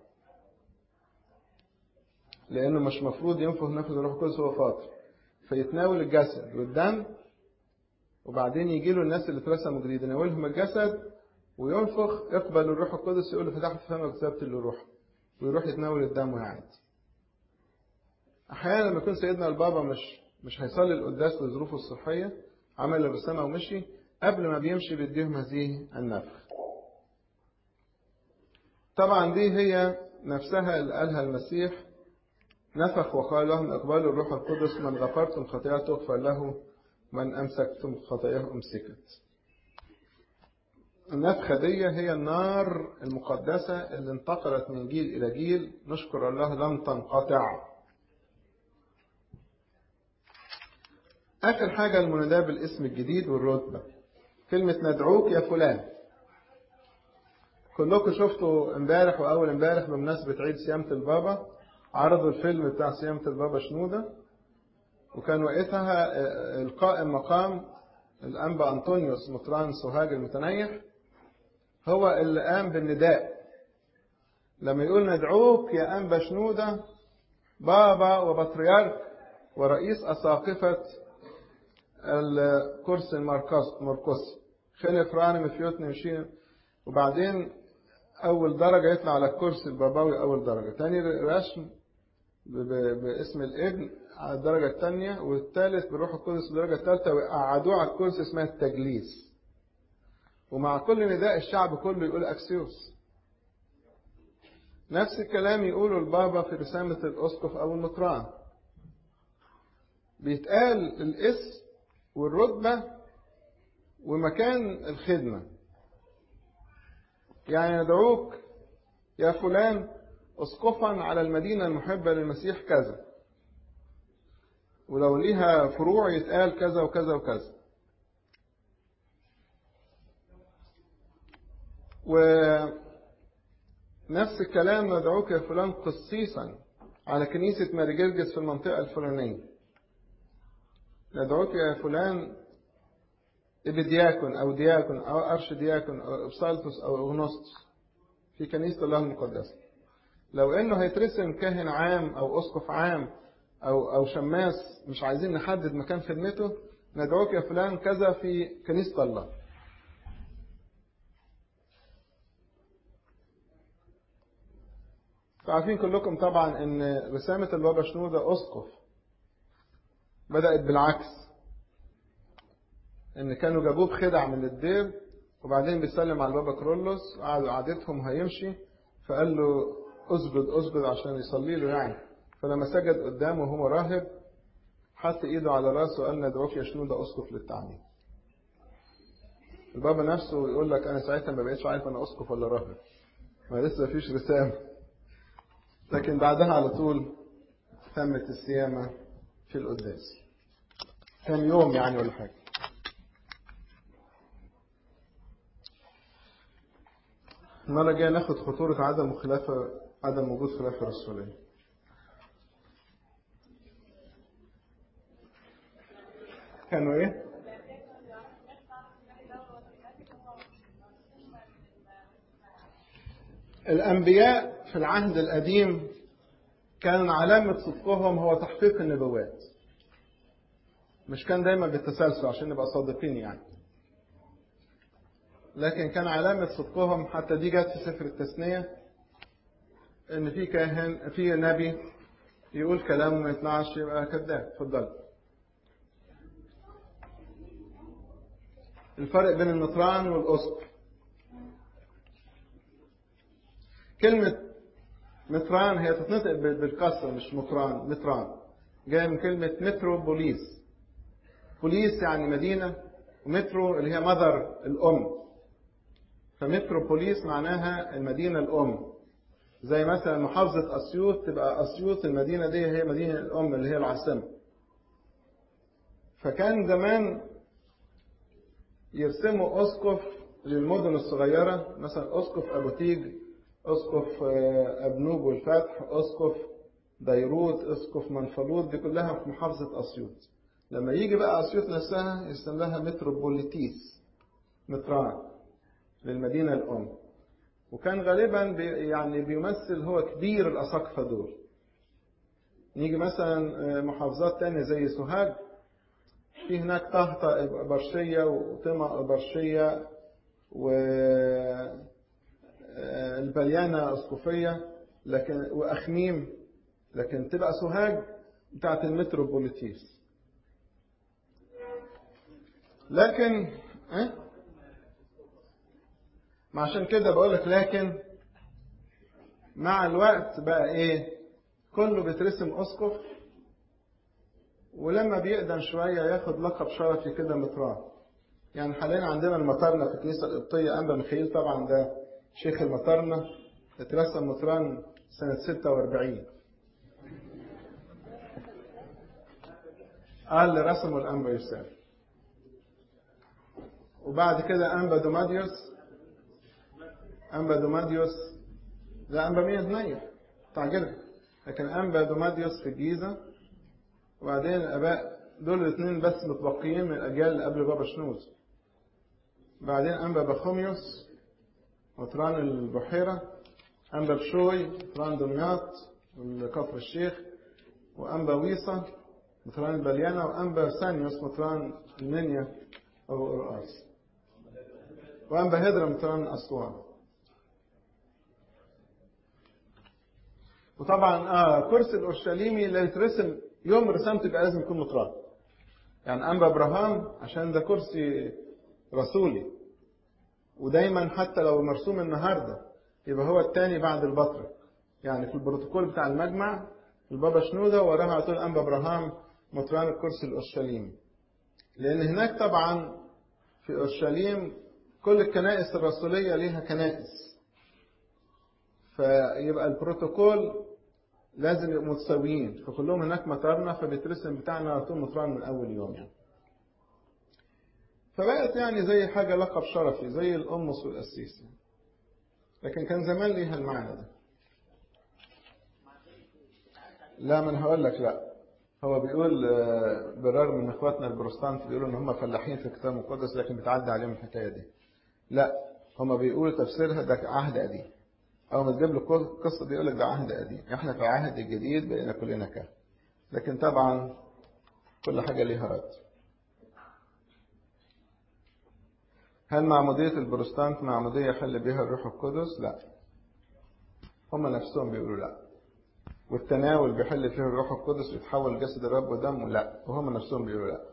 لانه مش مفروض ينفخ نفس الروح القدس وهو فاطر فيتناول الجسد والدم وبعدين يجي له الناس اللي اترسموا جديد يناولهم الجسد وينفخ اقبل الروح القدس يقول له فتحت فمك وكسبت له روح ويروح يتناول الدم ويعد احيانا لما يكون سيدنا البابا مش مش هيصلي القداس لظروفه الصحيه عمل الرسامه ومشي قبل ما بيمشي بيديهم هذه النفخ طبعا دي هي نفسها اللي قالها المسيح نفخ وقال لهم اقبلوا الروح القدس من غفرتم خطيئة تغفر له من أمسكتم خطاياه أمسكت النفخة دي هي النار المقدسة اللي انتقلت من جيل إلى جيل نشكر الله لم تنقطع آخر حاجة المناداة بالاسم الجديد والرتبة كلمة ندعوك يا فلان كلكم شفتوا امبارح وأول امبارح بمناسبة عيد صيامة البابا عرضوا الفيلم بتاع صيامة البابا شنودة وكان وقتها القائم مقام الأنبا أنطونيوس مطران سوهاج المتنيح هو اللي قام بالنداء لما يقول ندعوك يا أنبا شنودة بابا وبطريرك ورئيس أساقفة الكرسي المرقسي خلف راني مفيوتني مشين وبعدين أول درجة يطلع على الكرسي البابوي أول درجة تاني رسم باسم الابن على الدرجة الثانية والثالث بروح القدس الدرجة الثالثة وقعدوه على الكرسي اسمها التجليس ومع كل نداء الشعب كله يقول أكسيوس نفس الكلام يقوله البابا في رسامة الأسقف أو المطران بيتقال الاسم والرتبة ومكان الخدمة يعني ندعوك يا فلان اسقفا على المدينة المحبة للمسيح كذا ولو ليها فروع يتقال كذا وكذا وكذا ونفس الكلام ندعوك يا فلان قسيسا على كنيسة ماري جرجس في المنطقة الفلانية ندعوك يا فلان ابدياكون أو دياكون أو أرش دياكون أو أبسالتوس أو أغنوستوس في كنيسة الله المقدسة لو إنه هيترسم كاهن عام أو أسقف عام أو أو شماس مش عايزين نحدد مكان خدمته ندعوك يا فلان كذا في كنيسة الله عارفين كلكم طبعا ان رسامة البابا شنودة اسقف بدأت بالعكس ان كانوا جابوه بخدع من الدير وبعدين بيسلم على البابا كرولوس قعدوا قعدتهم هيمشي فقال له اسجد اسجد عشان يصلي له يعني فلما سجد قدامه وهو راهب حط ايده على راسه وقال ندعوك يا شنودة اسقف للتعليم البابا نفسه يقول لك انا ساعتها ما بقيتش عارف انا اسقف ولا راهب ما لسه فيش رسامه لكن بعدها على طول تمت الصيامة في القداس كان يوم يعني ولا حاجة المرة الجاية ناخد خطورة عدم خلافة عدم وجود خلافة رسولية كانوا ايه؟ الأنبياء في العهد القديم كان علامة صدقهم هو تحقيق النبوات مش كان دايما بالتسلسل عشان نبقى صادقين يعني لكن كان علامة صدقهم حتى دي جت في سفر التثنية ان في كاهن في نبي يقول كلام ما يطلعش يبقى كذاب اتفضل الفرق بين النطران والأسقف كلمة متران هي تتنطق بالكسر مش متران متران جاية من كلمة متروبوليس بوليس يعني مدينة ومترو اللي هي مذر الأم فمتروبوليس معناها المدينة الأم زي مثلا محافظة أسيوط تبقى أسيوط المدينة دي هي مدينة الأم اللي هي العاصمة فكان زمان يرسموا أسقف للمدن الصغيرة مثلا أسقف أبو تيج اسقف ابنوب والفتح اسقف بيروت اسقف منفلوط دي كلها في محافظة اسيوط لما يجي بقى اسيوط نفسها يسمى لها متروبوليتيس متران للمدينة الأم وكان غالبا بي يعني بيمثل هو كبير الأساقفة دول نيجي مثلا محافظات تانية زي سوهاج في هناك طهطة برشية وطمع برشية و البليانة أسقفية لكن وأخميم لكن تبقى سوهاج بتاعت المتروبوليتيس لكن اه؟ ما عشان كده بقول لك لكن مع الوقت بقى ايه كله بيترسم اسقف ولما بيقدم شويه ياخد لقب شرفي كده مطران يعني حاليا عندنا المطرنه في الكنيسه القبطيه انبا ميخائيل طبعا ده شيخ المطرنة اترسم مطران سنة 46 قال اللي رسمه الأنبا يوسف وبعد كده أنبا دوماديوس أنبا دوماديوس ده أنبا مية نير تعجبك لكن أنبا دوماديوس في الجيزة وبعدين الآباء دول الاثنين بس متبقيين من الأجيال اللي قبل بابا شنوز بعدين أنبا بخوميوس مطران البحيرة أنبا بشوي مطران دمياط كفر الشيخ وأنبا ويصة مطران البليانة وأنبا سانيوس مطران المنيا أو الرؤاس وأنبا هدرة مطران أسوان وطبعا آه كرسي الأورشليمي اللي يترسم يوم رسمته يبقى لازم يكون مطران يعني أنبا إبراهام عشان ده كرسي رسولي ودايما حتى لو مرسوم النهاردة يبقى هو الثاني بعد البطرك يعني في البروتوكول بتاع المجمع البابا شنودة وراها على طول أنبا إبراهام مطران الكرسي الأورشليمي لأن هناك طبعا في أورشليم كل الكنائس الرسولية ليها كنائس فيبقى البروتوكول لازم يبقوا متساويين فكلهم هناك مطرنا فبيترسم بتاعنا على طول مطران من أول يوم يعني فبقت يعني زي حاجة لقب شرفي زي الأمس والقسيس يعني. لكن كان زمان ليها المعنى ده لا من هقول لك لا هو بيقول بالرغم من اخواتنا البروتستانت بيقولوا ان هم فلاحين في الكتاب المقدس لكن بتعدي عليهم الحكايه دي لا هم بيقولوا تفسيرها ده عهد قديم اول ما تجيب له القصه دي يقول لك ده عهد قديم احنا في العهد الجديد بقينا كلنا كهنه لكن طبعا كل حاجه ليها رد هل معمودية البروتستانت معمودية يحل بها الروح القدس؟ لا. هم نفسهم بيقولوا لا. والتناول بيحل فيه الروح القدس ويتحول جسد الرب ودمه؟ لا. وهم نفسهم بيقولوا لا.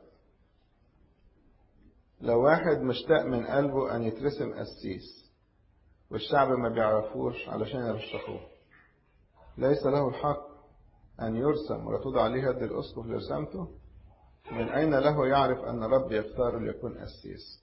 لو واحد مشتاق من قلبه أن يترسم قسيس والشعب ما بيعرفوش علشان يرشحوه ليس له الحق أن يرسم ولا توضع عليه يد الأسقف لرسامته من أين له يعرف أن رب يختار ليكون قسيس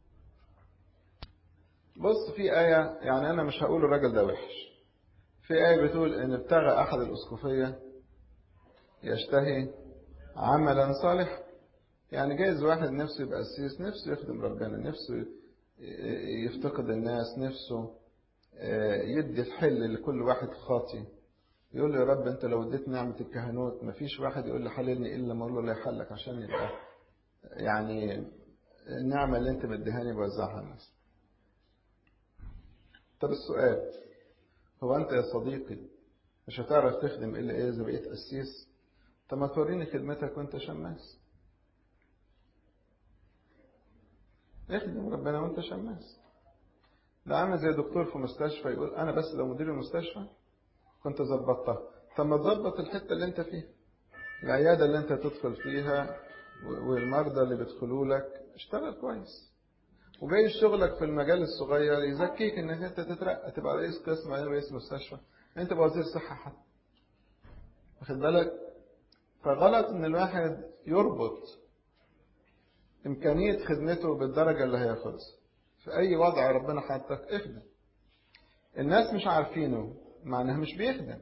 بص في آية يعني أنا مش هقول الراجل ده وحش في آية بتقول إن ابتغى أحد الأسقفية يشتهي عملا صالحا يعني جايز واحد نفسه يبقى قسيس نفسه يخدم ربنا نفسه يفتقد الناس نفسه يدي الحل لكل واحد خاطي يقول له يا رب انت لو اديت نعمة الكهنوت مفيش واحد يقول لي حللني الا ما اقول له الله يحلك عشان يبقى يعني النعمة اللي انت مديهاني بوزعها على الناس طب السؤال هو انت يا صديقي مش هتعرف تخدم الا ايه اذا بقيت قسيس طب ما توريني خدمتك وانت شماس اخدم ربنا وانت شماس ده عامل زي دكتور في مستشفى يقول انا بس لو مدير المستشفى كنت ظبطتها طب ما تظبط الحته اللي انت فيها العياده اللي انت تدخل فيها والمرضى اللي بيدخلوا لك اشتغل كويس وجاي شغلك في المجال الصغير يزكيك انك انت تترقى تبقى رئيس قسم بعدين رئيس مستشفى انت بقى وزير صحه حتى واخد بالك فغلط ان الواحد يربط امكانيه خدمته بالدرجه اللي هياخدها في اي وضع ربنا حطك اخدم الناس مش عارفينه معناها مش بيخدم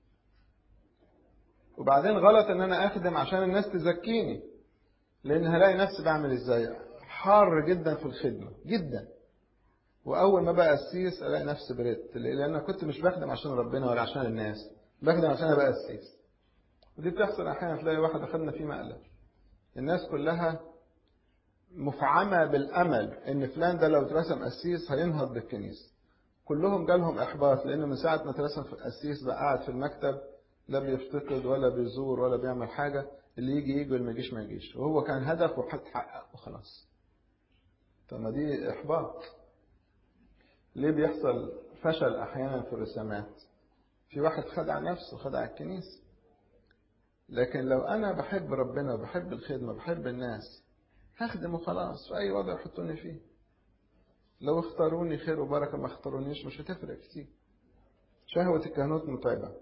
وبعدين غلط ان انا اخدم عشان الناس تزكيني لان هلاقي نفسي بعمل ازاي حار جدا في الخدمه جدا واول ما بقى قسيس الاقي نفسي بريت لان انا كنت مش بخدم عشان ربنا ولا عشان الناس بخدم عشان ابقى قسيس ودي بتحصل احيانا تلاقي واحد اخدنا فيه مقلب الناس كلها مفعمه بالامل ان فلان ده لو اترسم قسيس هينهض بالكنيسه كلهم جالهم احباط لان من ساعه ما اترسم في القسيس بقى قاعد في المكتب لا بيفتقد ولا بيزور ولا بيعمل حاجه اللي يجي يجي واللي ما يجيش ما يجيش وهو كان هدفه هتحقق وخلاص طب ما دي احباط ليه بيحصل فشل احيانا في الرسامات في واحد خدع نفسه خدع الكنيسه لكن لو انا بحب ربنا وبحب الخدمه بحب الناس هخدم وخلاص في اي وضع يحطوني فيه لو اختاروني خير وبركه ما اختارونيش مش هتفرق كتير شهوة الكهنوت متعبة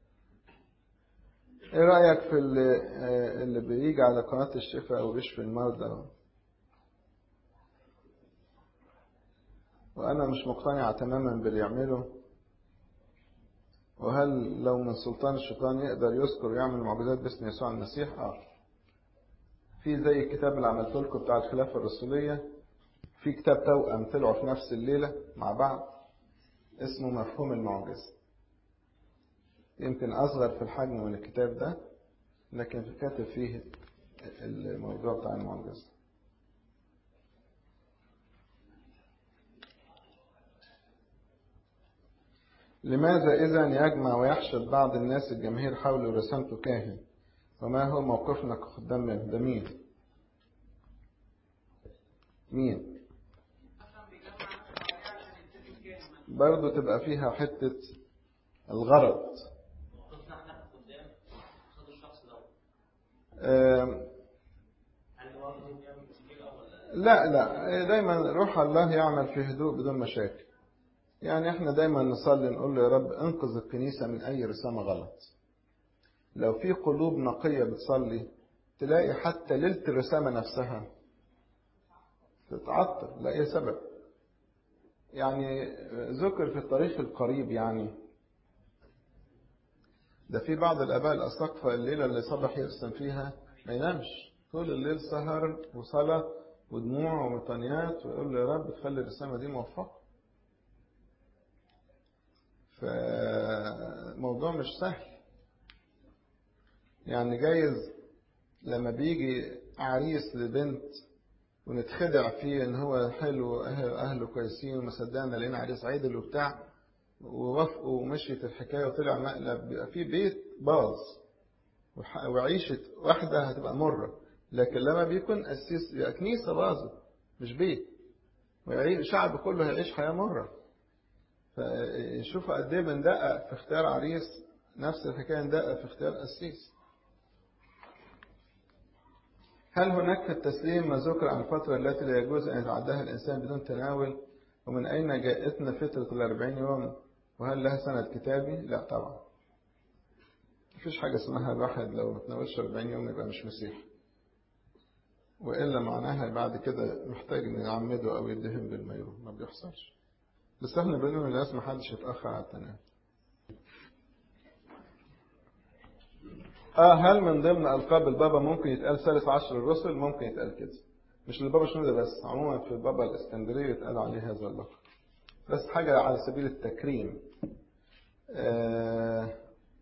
ايه رأيك في اللي, اللي بيجي على قناة الشفاء وبيشفي المرضى وانا مش مقتنع تماما باللي يعمله وهل لو من سلطان الشيطان يقدر يذكر ويعمل معجزات باسم يسوع المسيح اه في زي الكتاب اللي عملته لكم بتاع الخلافة الرسولية في كتاب توأم طلعوا في نفس الليلة مع بعض اسمه مفهوم المعجزة يمكن أصغر في الحجم من الكتاب ده لكن كاتب فيه الموضوع بتاع المعجزة لماذا إذا يجمع ويحشد بعض الناس الجماهير حول رسامته كاهن وما هو موقفنا كخدام منه ده مين مين برضه تبقى فيها حتة الغرض لا لا دايما روح الله يعمل في هدوء بدون مشاكل يعني احنا دايما نصلي نقول له يا رب انقذ الكنيسة من اي رسامة غلط لو في قلوب نقية بتصلي تلاقي حتى ليلة الرسامة نفسها تتعطل لأي سبب يعني ذكر في التاريخ القريب يعني ده في بعض الآباء الأساقفة الليلة اللي صبح يرسم فيها ما ينامش طول الليل سهر وصلاة ودموع ومطانيات ويقول له يا رب تخلي الرسامة دي موفقة فموضوع مش سهل يعني جايز لما بيجي عريس لبنت ونتخدع فيه ان هو حلو اهله, أهله كويسين وما صدقنا لقينا عريس عدل وبتاع ووافقوا ومشيت الحكايه وطلع مقلب بيبقى في بيت باظ وعيشه واحده هتبقى مره لكن لما بيكون قسيس يبقى كنيسه باظت مش بيت الشعب كله هيعيش حياه مره فشوفوا قد ايه بندقق في اختيار عريس نفس الحكايه ندقق في اختيار قسيس هل هناك في التسليم ما ذكر عن الفترة التي لا يجوز أن يتعداها الإنسان بدون تناول ومن أين جاءتنا فترة الأربعين يوم وهل لها سند كتابي؟ لا طبعا مفيش حاجة اسمها الواحد لو ما تناولش 40 يوم يبقى مش مسيح وإلا معناها بعد كده محتاج إن يعمده أو يدهن بالمايو ما بيحصلش بس احنا بنقول للناس ما حدش يتأخر على التناول اه هل من ضمن ألقاب البابا ممكن يتقال ثالث عشر الرسل ممكن يتقال كده مش للبابا شنودة بس عموما في البابا الاسكندرية يتقال عليه هذا اللقب بس حاجة على سبيل التكريم آه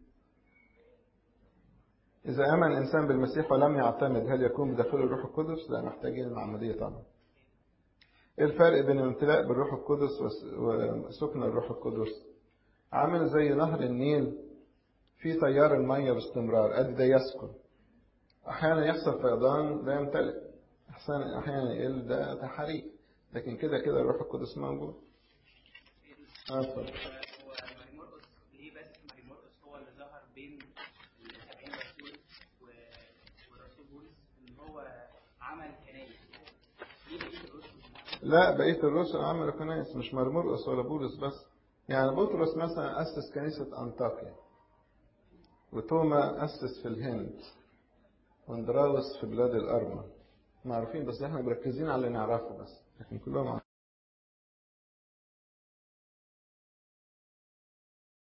إذا آمن إنسان بالمسيح ولم يعتمد هل يكون بداخله الروح القدس؟ لا محتاجين العملية طبعا. إيه الفرق بين الامتلاء بالروح القدس وسكن الروح القدس؟ عامل زي نهر النيل في تيار المية باستمرار ادي ده يسكن احيانا يحصل فيضان ده يمتلئ احيانا احيانا يقل ده تحريك لكن كده كده الروح القدس موجود اه اتفضل هو ماري مرقس ليه بس ماري مرقس هو اللي ظهر بين السبعين رسول ورسول بولس ان هو عمل كنايس ليه بقيه الرسل لا بقية الرسل عملوا كنائس مش ماري مرقس ولا بولس بس يعني بطرس مثلا أسس كنيسة أنطاكيا وتوما أسس في الهند واندراوس في بلاد الأرمن معروفين بس احنا مركزين على اللي نعرفه بس لكن كلهم